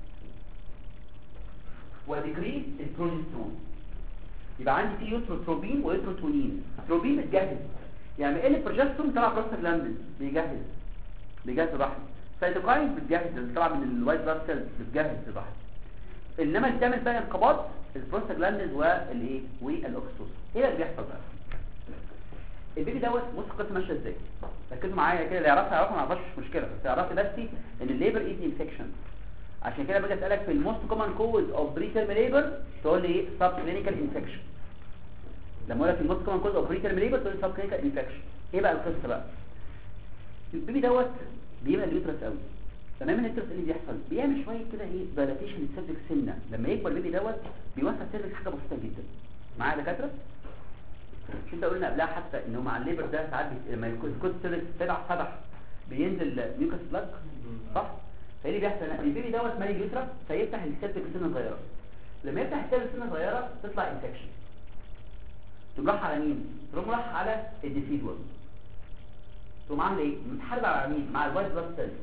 وديكريز البروجسترون يبقى عندي في يوتروتروبين ويوتروتونين تروبين بتجهز يعني ايه البروجسترون طلع بروستاجلاندين بيجهز بيجهز الرحم سايتوكاين بتجهز اللي طلع من الوايت بلاد سيلز بتجهز الرحم انما اللي بتعمل بقى انقباض البروستاجلاندين والايه والاكسوس ايه اللي بيحصل بقى البيبي دوت بص القصه ماشيه ازاي ركزوا معايا كده اللي يعرفها يعرفها ما يعرفش مش مشكله بس يعرفي بس ان الليبر از انفكشن عشان كده باجي اسالك في الموست كومن كوز اوف بري تيرم ليبر تقول لي ايه سب كلينيكال انفكشن لما اقول لك الموست كومن كوز اوف بري تيرم ليبر تقول لي سب كلينيكال انفكشن ايه بقى القصه بقى البيبي دوت بيبقى اليوترس قوي تمام اليوترس اللي بيحصل بيعمل شويه كده ايه دايلاتيشن السيرفكس سنه لما يكبر البيبي دوت بيوسع السيرفكس حاجه بسيطه جدا معايا يا دكاتره مش انت قلنا قبلها حتى انه مع الليبر ده ساعات بي- لما يكون الكود سيرفكس فتح فتح بينزل ميوكس بلاك صح فايه اللي بيحصل ان البيبي دوت مالي اليوترس فيفتح السيرفكس سنه صغيره لما يفتح السيرفكس سنه صغيره تطلع انفكشن تقوم راح على مين تقوم راح على الديسيدوال تقوم عامل ايه متحارب على مين مع الوايت بلاد سيلز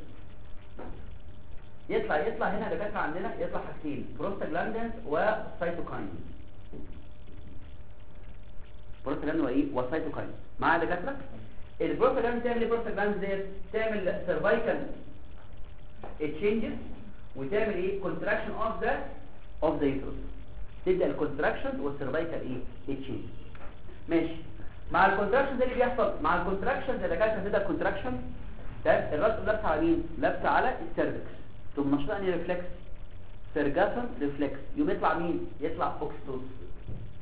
يطلع يطلع هنا دكاتره عندنا يطلع حاجتين بروستاجلاندين وسايتوكاين بروستاجلاندين وايه وسايتوكاين مع دكاتره البروستاجلاندين تعمل ايه بروستاجلاندين ديت تعمل سيرفايكال تشينجز وتعمل ايه كونتراكشن اوف ذا اوف ذا يوترس تبدا الكونتراكشن والسيرفايكال ايه تشينج ماشي مع الكونتراكشن ده اللي بيحصل مع الكونتراكشن ده دكاتره تبدا الكونتراكشن ده الراس لابسه على مين لابسه على السيرفكس ثم نشطه اني ريفلكس سيرجاسون ريفلكس يوم يطلع مين يطلع اوكستوز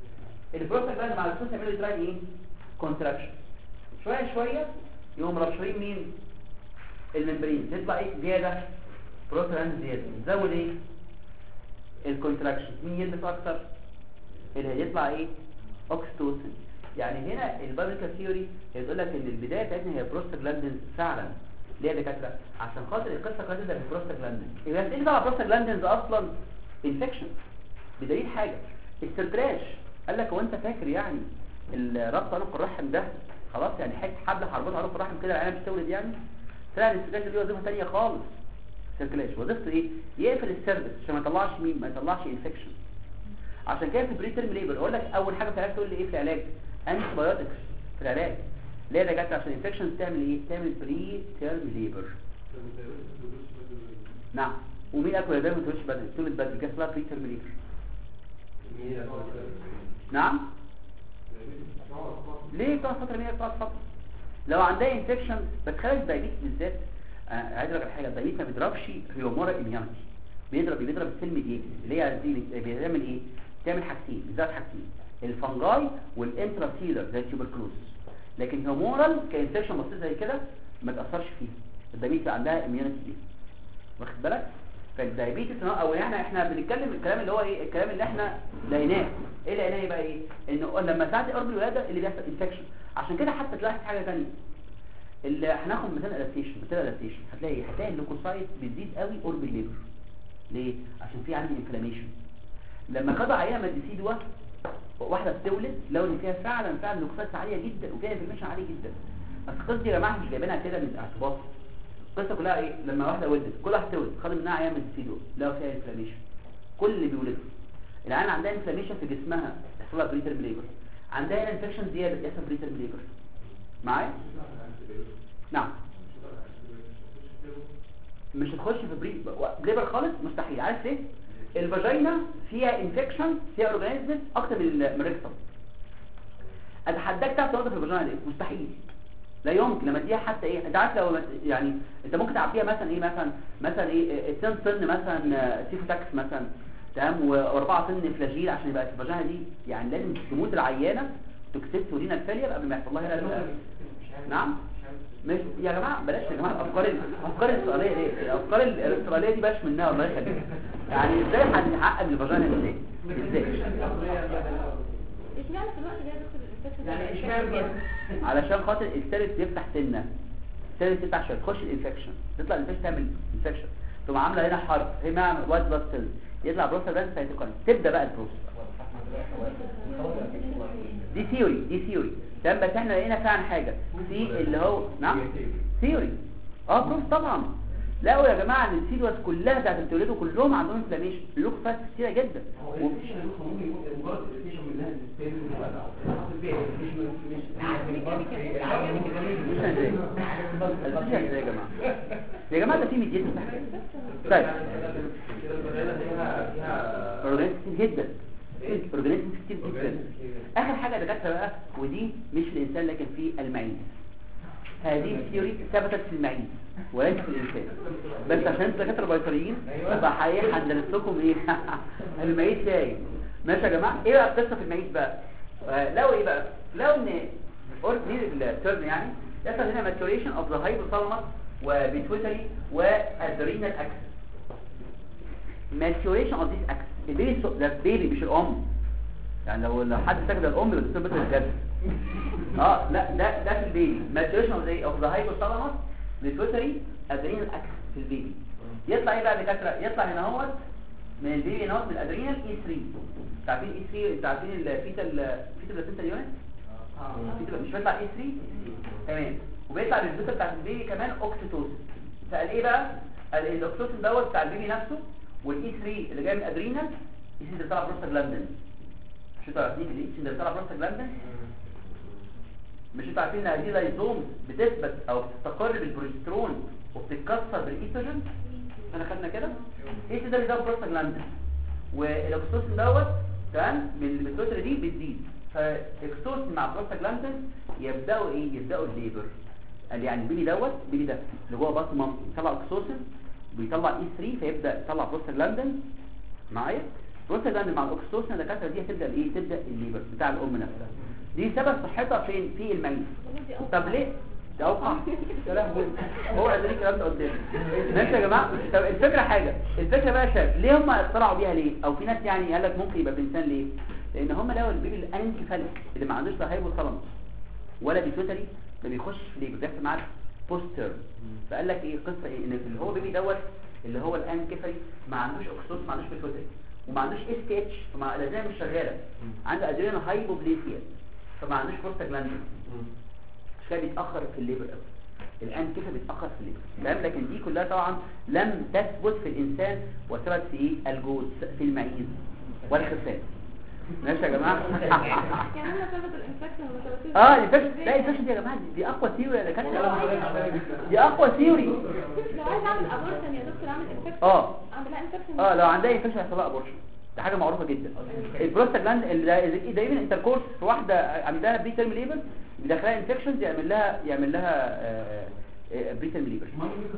البروستاجلاند مع الكسوس يعملوا يتراين ايه كونتراكشن شويه شويه يقوم رابشرين مين الممبرين تطلع ايه زياده بروستاجلاند زياده تزود ايه الكونتراكشن مين يلبس اكتر اللي هيطلع ايه اوكسيتوسين يعني هنا البابليكا ثيوري بتقول لك ان البدايه بتاعتنا هي بروستاجلاندين فعلا ليه يا دكاتره عشان خاطر القصه كلها تبدا بالبروستاجلاندين يبقى ايه طبعا بروستاجلاندينز اصلا انفكشن بدليل حاجه السرتراش قال لك هو انت فاكر يعني الربط عنق الرحم ده خلاص يعني حته حبل هربطها عنق الرحم كده العيال مش تولد يعني طلع السرتراش دي وظيفه ثانيه خالص سيركلاش وظيفته ايه يقفل السيرفس عشان ما يطلعش مين ما يطلعش انفكشن عشان كده في بري تيرم ليبر اقول لك اول حاجه في العلاج تقول لي ايه في العلاج انتي بايوتكس في العلاج ليه ده جت عشان الانفكشن تعمل ايه تعمل بري تيرم ليبر نعم ومين اكل يا دايما تقولش بدري تولد بدري كده اسمها بري تيرم ليبر نعم ليه بتقعد فتره مية بتقعد فتره لو عندها انفكشن بس خلي الدايبيت بالذات آه، عايز اقول لك على حاجه الدايبيت ما بيضربش هيومورا اميونيتي بيضرب بيضرب السلم ايه اللي هي دي بيعمل ايه تعمل حاجتين بالذات حاجتين الفنجاي والانتراسيلر زي التيوبركلوز لكن هيومورال كانفكشن بسيط زي كده ما تاثرش فيها الدايبيت عندها اميونيتي دي واخد بالك فالدايابيتس او احنا احنا بنتكلم الكلام اللي هو ايه الكلام اللي احنا لقيناه ايه لقيناه بقى ايه انه لما ساعه قرب الولاده اللي بيحصل انفكشن عشان كده حتى تلاحظ حاجه ثانيه اللي هناخد مثال ادابتيشن مثال ادابتيشن هتلاقي هتلاقي اللوكوسايت بتزيد قوي قرب الليبر ليه عشان في عندي انفلاميشن لما خدوا عينه ماديسيدوا واحده بتولد لو ان فيها فعلا فعلا لوكوسايت عاليه جدا وفيها انفلاميشن عالي جدا بس القصه دي يا جماعه مش جايبينها كده من اعتباط القصه كلها ايه لما واحده ولدت كل واحده تولد خدوا منها عيان ماديسيدوا لو فيها انفلاميشن كل اللي بيولدوا العيان عندها انفلاميشن في جسمها يحصل لها بريتر ليبر عندها هنا انفكشن زياده يحصل بريتر ليبر معايا نعم مش هتخش في بري ليبر خالص مستحيل عارف ليه الفاجينا فيها انفكشن فيها اورجانيزم اكتر من ال- من الريكتوم اتحداك تعرف تنظف الفاجينا دي مستحيل لا يمكن لما تديها حتى ايه انت عارف لو مت- يعني انت ممكن تعبيها مثلا ايه مثلا مثلا ايه 2 طن مثلا سيفوتاكس مثلا تمام و4 طن فلاجيل عشان يبقى الفاجينا دي يعني لازم تموت العيانه توكسيت ورينا فيلير قبل ما يحصل لها هنا نعم مش يا جماعه بلاش يا جماعه الافكار الافكار الاسرائيليه دي الافكار الاسرائيليه دي بلاش منها الله يخليك يعني ازاي هنحقق الفاجينا ازاي ازاي اشمعنى في الوقت ده يدخل الانفكشن يعني اشمعنى علشان خاطر السيرس بيفتح سنه السيرس بيفتح عشان تخش الانفكشن تطلع الانفكشن تعمل انفكشن تقوم عامله هنا حرف هنا وايت بلاد سيل يطلع بروستا بس سايتوكاين تبدا بقى البروستا دي ثيوري دي ثيوري تمام بس احنا لقينا فعلا حاجه في اللي هو نعم ثيوري اه بروف طبعا لقوا يا جماعه ان السيلوس كلها بتاعت التوليدو كلهم عندهم انفلاميشن اللوكو فات كتيره جدا و- مش ازاي مش ازاي يا جماعه يا جماعه ده في ميديتس طيب اورجانيزم كتير جدا اورجانيزم كتير جدا اخر حاجه دكاتره بقى ودي مش في الانسان لكن في المعيز هذه الثيوري ثبتت في المعيز وليس في الانسان بس عشان انتوا دكاتره بيطريين فحقيقي هندرس لكم ايه المعيز شاي ماشي يا جماعه ايه بقى القصه في المعيز بقى آه، لو ايه بقى لو ان ordinary الترم يعني يحصل هنا maturation of the hypothalamus وبيتويتري والادرينال axis maturation of this axis البيبي سو- ده البيبي مش الام يعني لو لو حد سكت الام يبقى بتصير مثل الجد اه لا ده ده في البيبي maturation of the of the hypothalamus بيتويتري adrenal axis في البيبي يطلع ايه بقى دكاتره يطلع هنا اهوت من البيبي هنا اهوت من الادرينال اي 3 عارفين اي 3 انتوا عارفين الفيتال فيتال بلاسنتا يونت فيتال مش بيطلع اي 3 تمام وبيطلع بالفيتال بتاعت البيبي كمان اوكسيتوسين فقال ايه بقى قال الاوكسيتوسين دوت بتاع البيبي نفسه والاي 3 اللي جاي من الادرينال اي 3 اللي طالع بروستاجلاندين مش انتوا عارفين الاي 3 اللي طالع بروستاجلاندين مش انتوا عارفين ان هذه لايزوم بتثبت او بتستقر بالبروجسترون وبتتكسر بالايستروجين احنا خدنا كده ايه ده اللي ده بروستاجلاندين والاكسوسين دوت تمام من الميثودري دي بتزيد فاكسوسين مع بروستاجلاندين يبداوا ايه يبداوا الليبر قال يعني البيبي دوت البيبي ده اللي جوه بطن مامته بيطلع اكسوسين بيطلع اي 3 فيبدا يطلع بروستاجلاندين معايا بروستاجلاند مع الاوكسيتوسين الدكاتره دي هتبدا بايه تبدا الليبر بتاع الام نفسها دي سبب صحتها فين في المعيز طب ليه ده اوقع يا لهوي هو قال لي الكلام ده قدامي ماشي يا جماعه طب الفكره حاجه الفكره بقى يا شباب ليه هم اخترعوا بيها ليه او في ناس يعني قال لك ممكن يبقى بانسان ليه لان هم لقوا البيبي الانكفاليك اللي ما عندوش لا هايبوثالاموس ولا بيتوتري ما بيخش في ليه بيحصل معاه بوستر فقال لك ايه القصه ايه ان اللي هو بيبي دوت اللي هو الانكفالي ما عندوش اوكسوس ما عندوش بيتوتري وما عندوش اس تي اتش فما الادرينال مش شغاله عنده ادرينال هايبوبليسيا فما عندوش بروستاجلاندين مش كده بيتاخر في الليبر قوي الان كيف بيتاخر في الليبر تمام لكن دي كلها طبعا لم تثبت في الانسان وثبت في ايه الجوز في المعيز والخفاف ماشي يا جماعه يعني انا ثبت الانفكشن وما ثبتوش اه الانفكشن لا الانفكشن دي يا جماعه دي- دي اقوى ثيوري يا دكاتره دي اقوى ثيوري لو عايز اعمل ابورشن يا دكتور اعمل انفكشن اه اعملها انفكشن اه لو عندها انفكشن هيحصل لها ابورشن دي حاجه معروفه جدا البروستاجلاند اللي دايما انتركورس في واحده عندها بري تيرم ليبر بيدخلها انفكشنز يعمل لها يعمل لها بري تيرم ليبر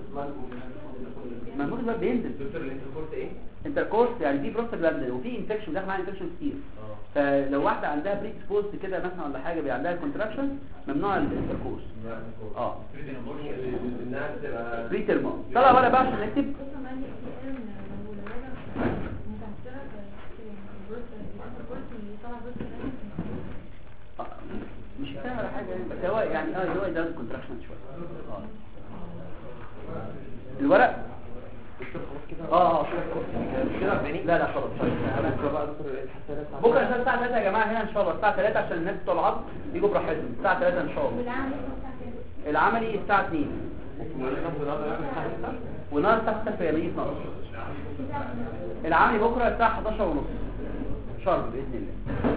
ما المرض ده بينزل دكتور الانتركورس ايه؟ انتركورس يعني في بروستاجلاند وفي انفكشن داخل معاها انفكشن كتير فلو واحده عندها بري اكسبوزد كده مثلا ولا حاجه بي عندها كونتراكشن ممنوع الانتركورس اه انها تبقى بري تيرم طلع بقى بقى عشان نكتب دكتور مالي في ان لو الولاده متاثره بالبروست الانتركورس اللي طالع بروست آه، مش فاهم ولا حاجه يعني بس هو يعني اه اللي هو يزود كونتراكشن شويه اه الورق اه اه لا لا خلاص بكره الساعه 3 يا جماعه هنا ان شاء الله الساعه 3 عشان الناس بتوع العظم يجوا براحتهم الساعه 3 ان شاء الله والعام الساعه كام العملي الساعه 2 والنهارده الساعه 6 في يمين 12 العملي بكره الساعه 11 ونص شرب باذن الله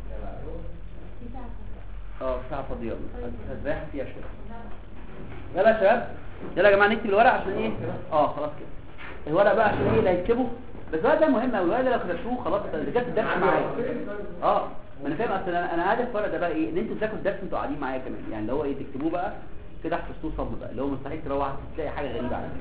اه ساعه فاضيه هتريح فيها شويه يلا يا شباب يلا يا جماعه نكتب الورق عشان ايه اه خلاص كده الورق بقى عشان ايه اللي هيكتبه بس الورق ده مهم قوي الورق ده لو كتبتوه خلاص اللي جت الدرس معايا اه ما انا فاهم اصل انا انا هدف الورق ده بقى ايه ان انتوا تذاكروا الدرس انتوا قاعدين معايا كمان يعني اللي هو ايه تكتبوه بقى كده احفظوه صم بقى اللي هو مستحيل تروح تلاقي حاجه غريبه عليك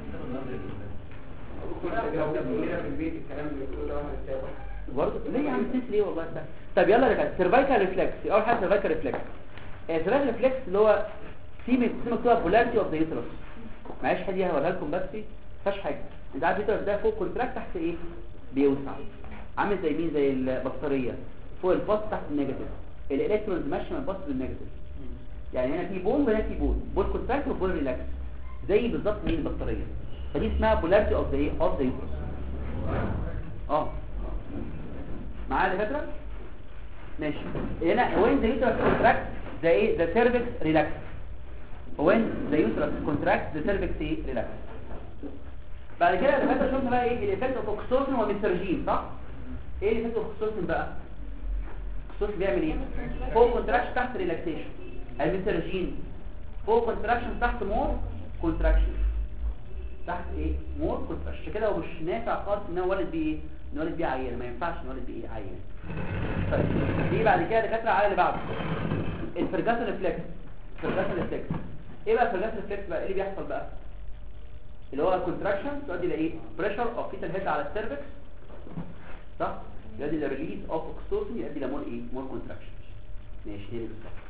في البيت الكلام اللي بتقوله ده واحد يتابع برضه ليه يا عم تنسى ليه والله ده طب يلا يا جماعه سيرفايكال ريفلكس اول حاجه سيرفايكال ريفلكس سيرفايكال ريفلكس اللي هو في في مكتوبه بولاريتي اوف ذا يوترس معلش حد هقولها لكم بس ما فيهاش حاجه انت عارف اليوترس ده فوق كونتراكت تحت ايه بيوسع عامل زي مين زي البطاريه فوق الباص تحت النيجاتيف الالكترونز ماشيه من الباص للنيجاتيف يعني هنا في بول وهنا في بول بول كونتراكت وبول ريلاكس زي بالظبط مين البطاريه فدي اسمها بولاريتي اوف ذا ايه اوف ذا يوترس اه معايا يا دكاتره ماشي هنا وين ذا يوترس كونتراكت ذا ايه ذا سيرفكس ريلاكس وين ذا يوترس كونتراكت ذا سيرفكس ايه ريلاكس بعد كده يا دكاتره شفنا بقى ايه الايفكت اوف اوكسيتوسين وميسترجين صح ايه الايفكت اوف اوكسيتوسين بقى اوكسيتوسين بيعمل ايه فوق كونتراكشن تحت ريلاكسيشن الميسترجين فوق كونتراكشن تحت مور كونتراكشن تحت ايه مور كونتراكشن عشان كده هو مش نافع خالص ان هو ولد بيه ايه نولد بيه عيان ما ينفعش نولد بيه ايه عيان طيب دي بعد كده دكاتره على اللي بعده الفرجات ريفلكس فرجات ريفلكس ايه بقى الفرجات ريفلكس بقى ايه اللي بيحصل بقى اللي هو كونتراكشن تؤدي الى ايه بريشر اوف فيتال هيد على السيرفكس صح يؤدي الى ريليز اوف اوكسيتوسين يؤدي الى مور ايه مور كونتراكشن ماشي هي دي بالظبط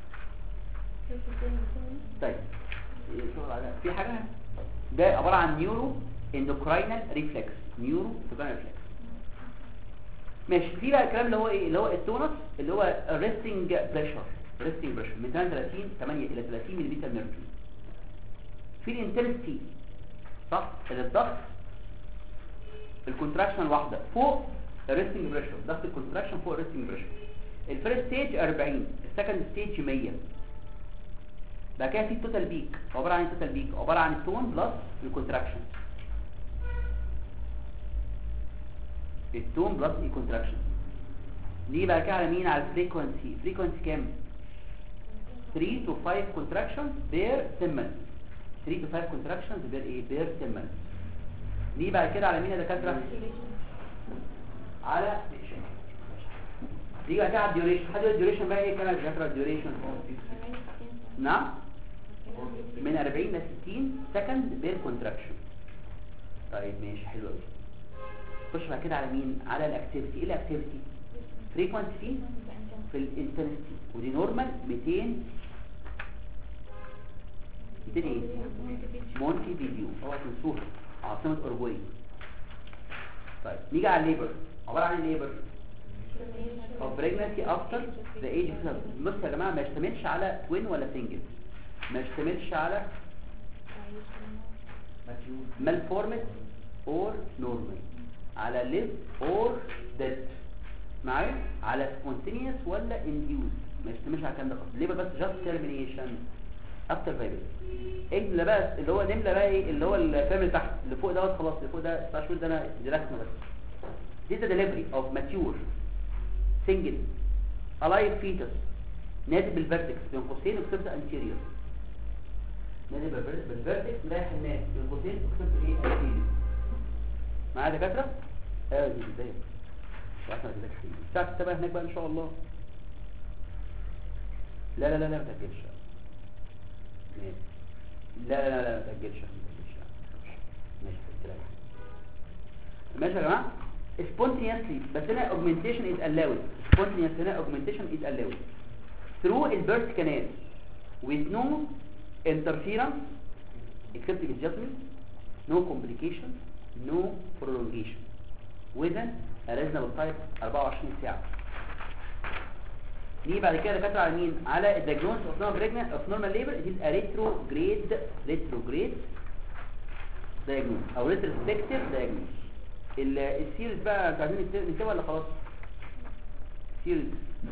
طيب إيه شغل على- في حاجه ده عباره عن نيورو اندوكراينال ريفلكس نيورو اندوكراينال ريفلكس ماشي في بقى الكلام اللي هو ايه اللي هو التونس اللي هو ريستنج بريشر ريستنج بريشر من 38 8 الى 30 ملم ميركوري في الانتنسيتي صح الضغط الكونتراكشن واحده فوق الريستنج بريشر ضغط الكونتراكشن فوق الريستنج بريشر الفيرست ستيج 40 السكند ستيج 100 بعد كده في التوتال بيك عباره عن التوتال بيك عباره عن التون بلس الكونتراكشن التون بلس الكونتراكشن دي بقى كده على مين على الفريكوانسي فريكوانسي كام 3 to 5 contractions per 10 minutes 3 to 5 contractions per ايه per 10 minutes دي بعد كده على مين يا دكاتره على دي بقى كده على الديوريشن حد الديوريشن بقى ايه كام يا دكاتره الديوريشن نعم من 40 ل 60 سكند بير كونتراكشن طيب ماشي حلو قوي خش بعد كده على مين على الاكتيفيتي ايه الاكتيفيتي فريكوانسي في الانتنسيتي ودي نورمال 200 200 ايه مونتي فيديو اوعى تنسوها عاصمه اورجواي طيب نيجي على الليبر عباره عن ايه الليبر of pregnancy after the age of 12 بص يا جماعه ما يشتملش على twin ولا single ما يشتملش على malformed or normal على live or dead معايا على spontaneous ولا induced ما يشتملش على الكلام ده خالص ليه بس just termination after baby اجمله بقى اللي هو نمله بقى ايه اللي هو الفام اللي تحت اللي فوق دوت خلاص اللي فوق ده 19 شهور ده انا دي رسمه بس دي the delivery of mature single alive fetus نازل بالفيرتكس بين قوسين وكسبت anterior نازل بالفيرتكس بالفيرتكس رايح الناس بين قوسين وكسبت ايه anterior معايا دكاتره ايوه دي ازاي واحنا كده حبيبي الساعه 6 بقى هناك بقى ان شاء الله لا لا لا لا ما تاجلش لا لا لا لا ما تاجلش ما تاجلش ماشي قلت لك ماشي يا جماعه spontaneously بس هنا augmentation is allowed spontaneous هنا augmentation is allowed through the birth canal with no interference except with adjustment no complication no prolongation within a reasonable time 24 ساعة نيجي بعد كده دكاتره على مين على الدياجنوز اوف نورمال بريجننت اوف نورمال ليبر it is a retrograde retrograde diagnosis او retrospective diagnosis ال- السيريز بقى انتوا عايزين نكتب- نكتبها ولا خلاص سيريز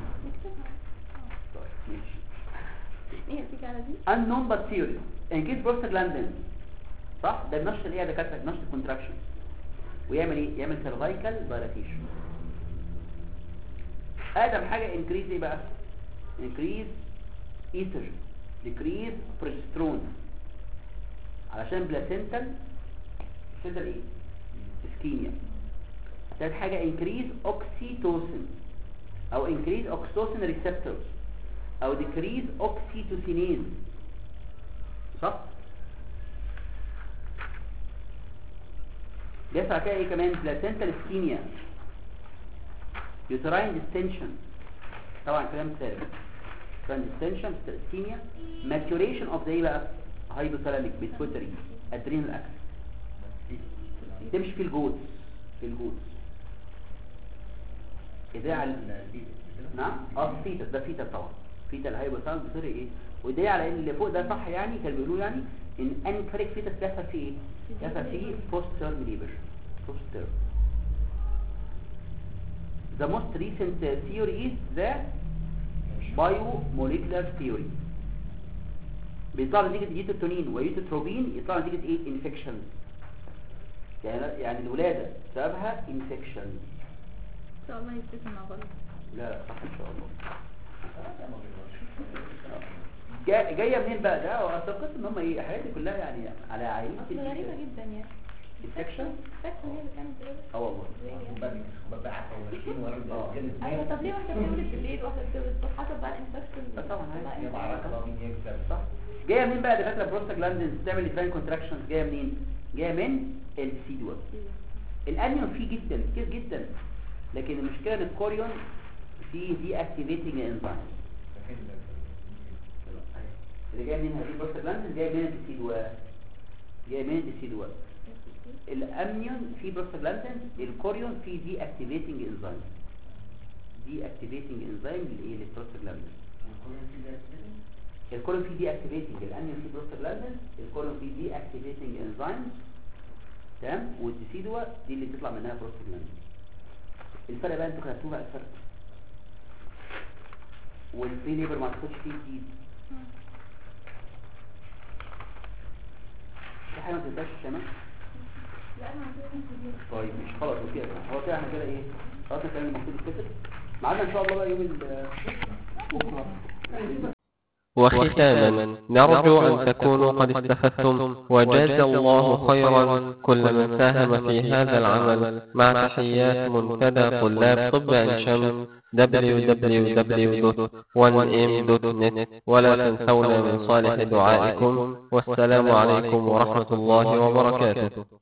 طيب ماشي ايه هتيجي على دي unknown but serious increase prostaglandin صح ده النشط اللي هي دكاتره نشط الكونتراكشن ويعمل ايه يعمل سيرفايكال دايلاتيشن ادم حاجه انكريز ايه بقى انكريز ايستروجين ديكريز بروجسترون علشان بلاسنتال بلاسنتال ايه اسكيميا ثالث حاجه انكريز اوكسيتوسين او انكريز اوكسيتوسين ريسبتورز او ديكريز اوكسيتوسينيز صح بيسعى كده ايه كمان بلاسنتال اسكيميا يوتراين ديستنشن طبعا كلام ثابت يوتراين ديستنشن اسكيميا ماتوريشن اوف ذا ايه بقى هايبوثالاميك بيتوتري ادرينال اكس تمشي في الجود في الجود اذا على نعم اه فيتس ده فيتس طبعا فيتس الهايبوثالاميك بيتوتري ايه وده على ان اللي فوق ده صح يعني كانوا بيقولوا يعني ان انكريك فيتس بيحصل فيه ايه بيحصل فيه بوست تيرم ليبر بوست تيرم The most recent uh, theory is the biomolecular theory بيطلع نتيجة يوتوتونين ويوتوتروبين يطلع نتيجة ايه infection يعني يعني الولادة سببها infection ان شاء الله يتفق مع بعض لا لا صح ان شاء الله جا- جايه منين بقى ده واعتقد ان هم ايه الحاجات دي كلها يعني على عينين اصل غريبة جدا يعني infection فاكر هي اللي كانت كده اه والله ايوه طب ليه واحدة بتولد بالليل واحدة بتولد الصبح حسب بقى الانفكشن لا طبعا عادي. صح جايه منين بقى دكاتره بروستاجلاندين بتعمل ديفاين كونتراكشنز جايه منين جايه من السيدوا الانيون فيه جدا كتير جدا لكن المشكله ان الكوريون فيه دي اكتيفيتنج انزيم اللي جايه منين هذه بروستاجلاندين جايه من السيدوا جايه من السيدوا الامنيون فيه بروستاجلاندين الكوريون فيه دي اكتيفيتنج انزيم دي اكتيفيتنج انزيم للايه للبروستاجلاندين الكولون فيه دي اكتيفيتنج الانيون فيه بروستاجلاندين الكولون فيه دي اكتيفيتنج انزيم تمام والديسيدوا دي اللي بتطلع منها بروستاجلاندين الفرق بقى انتوا خدتوه بقى الفرق والفري ليبر ما تاخدش فيه جديد في حاجه ما تنساش يا شمال لا انا عندي طيب مش خلاص اوكي يا جماعه هو كده احنا كده ايه خلاص الكلام المفروض يتكتب معانا ان شاء الله بقى يوم ال بكره وختاما نرجو أن تكونوا قد استفدتم وجاز الله خيرا كل من ساهم في هذا العمل مع تحيات منتدى طلاب طب عين شمس www.1m.net ولا تنسونا من صالح دعائكم والسلام عليكم ورحمة الله وبركاته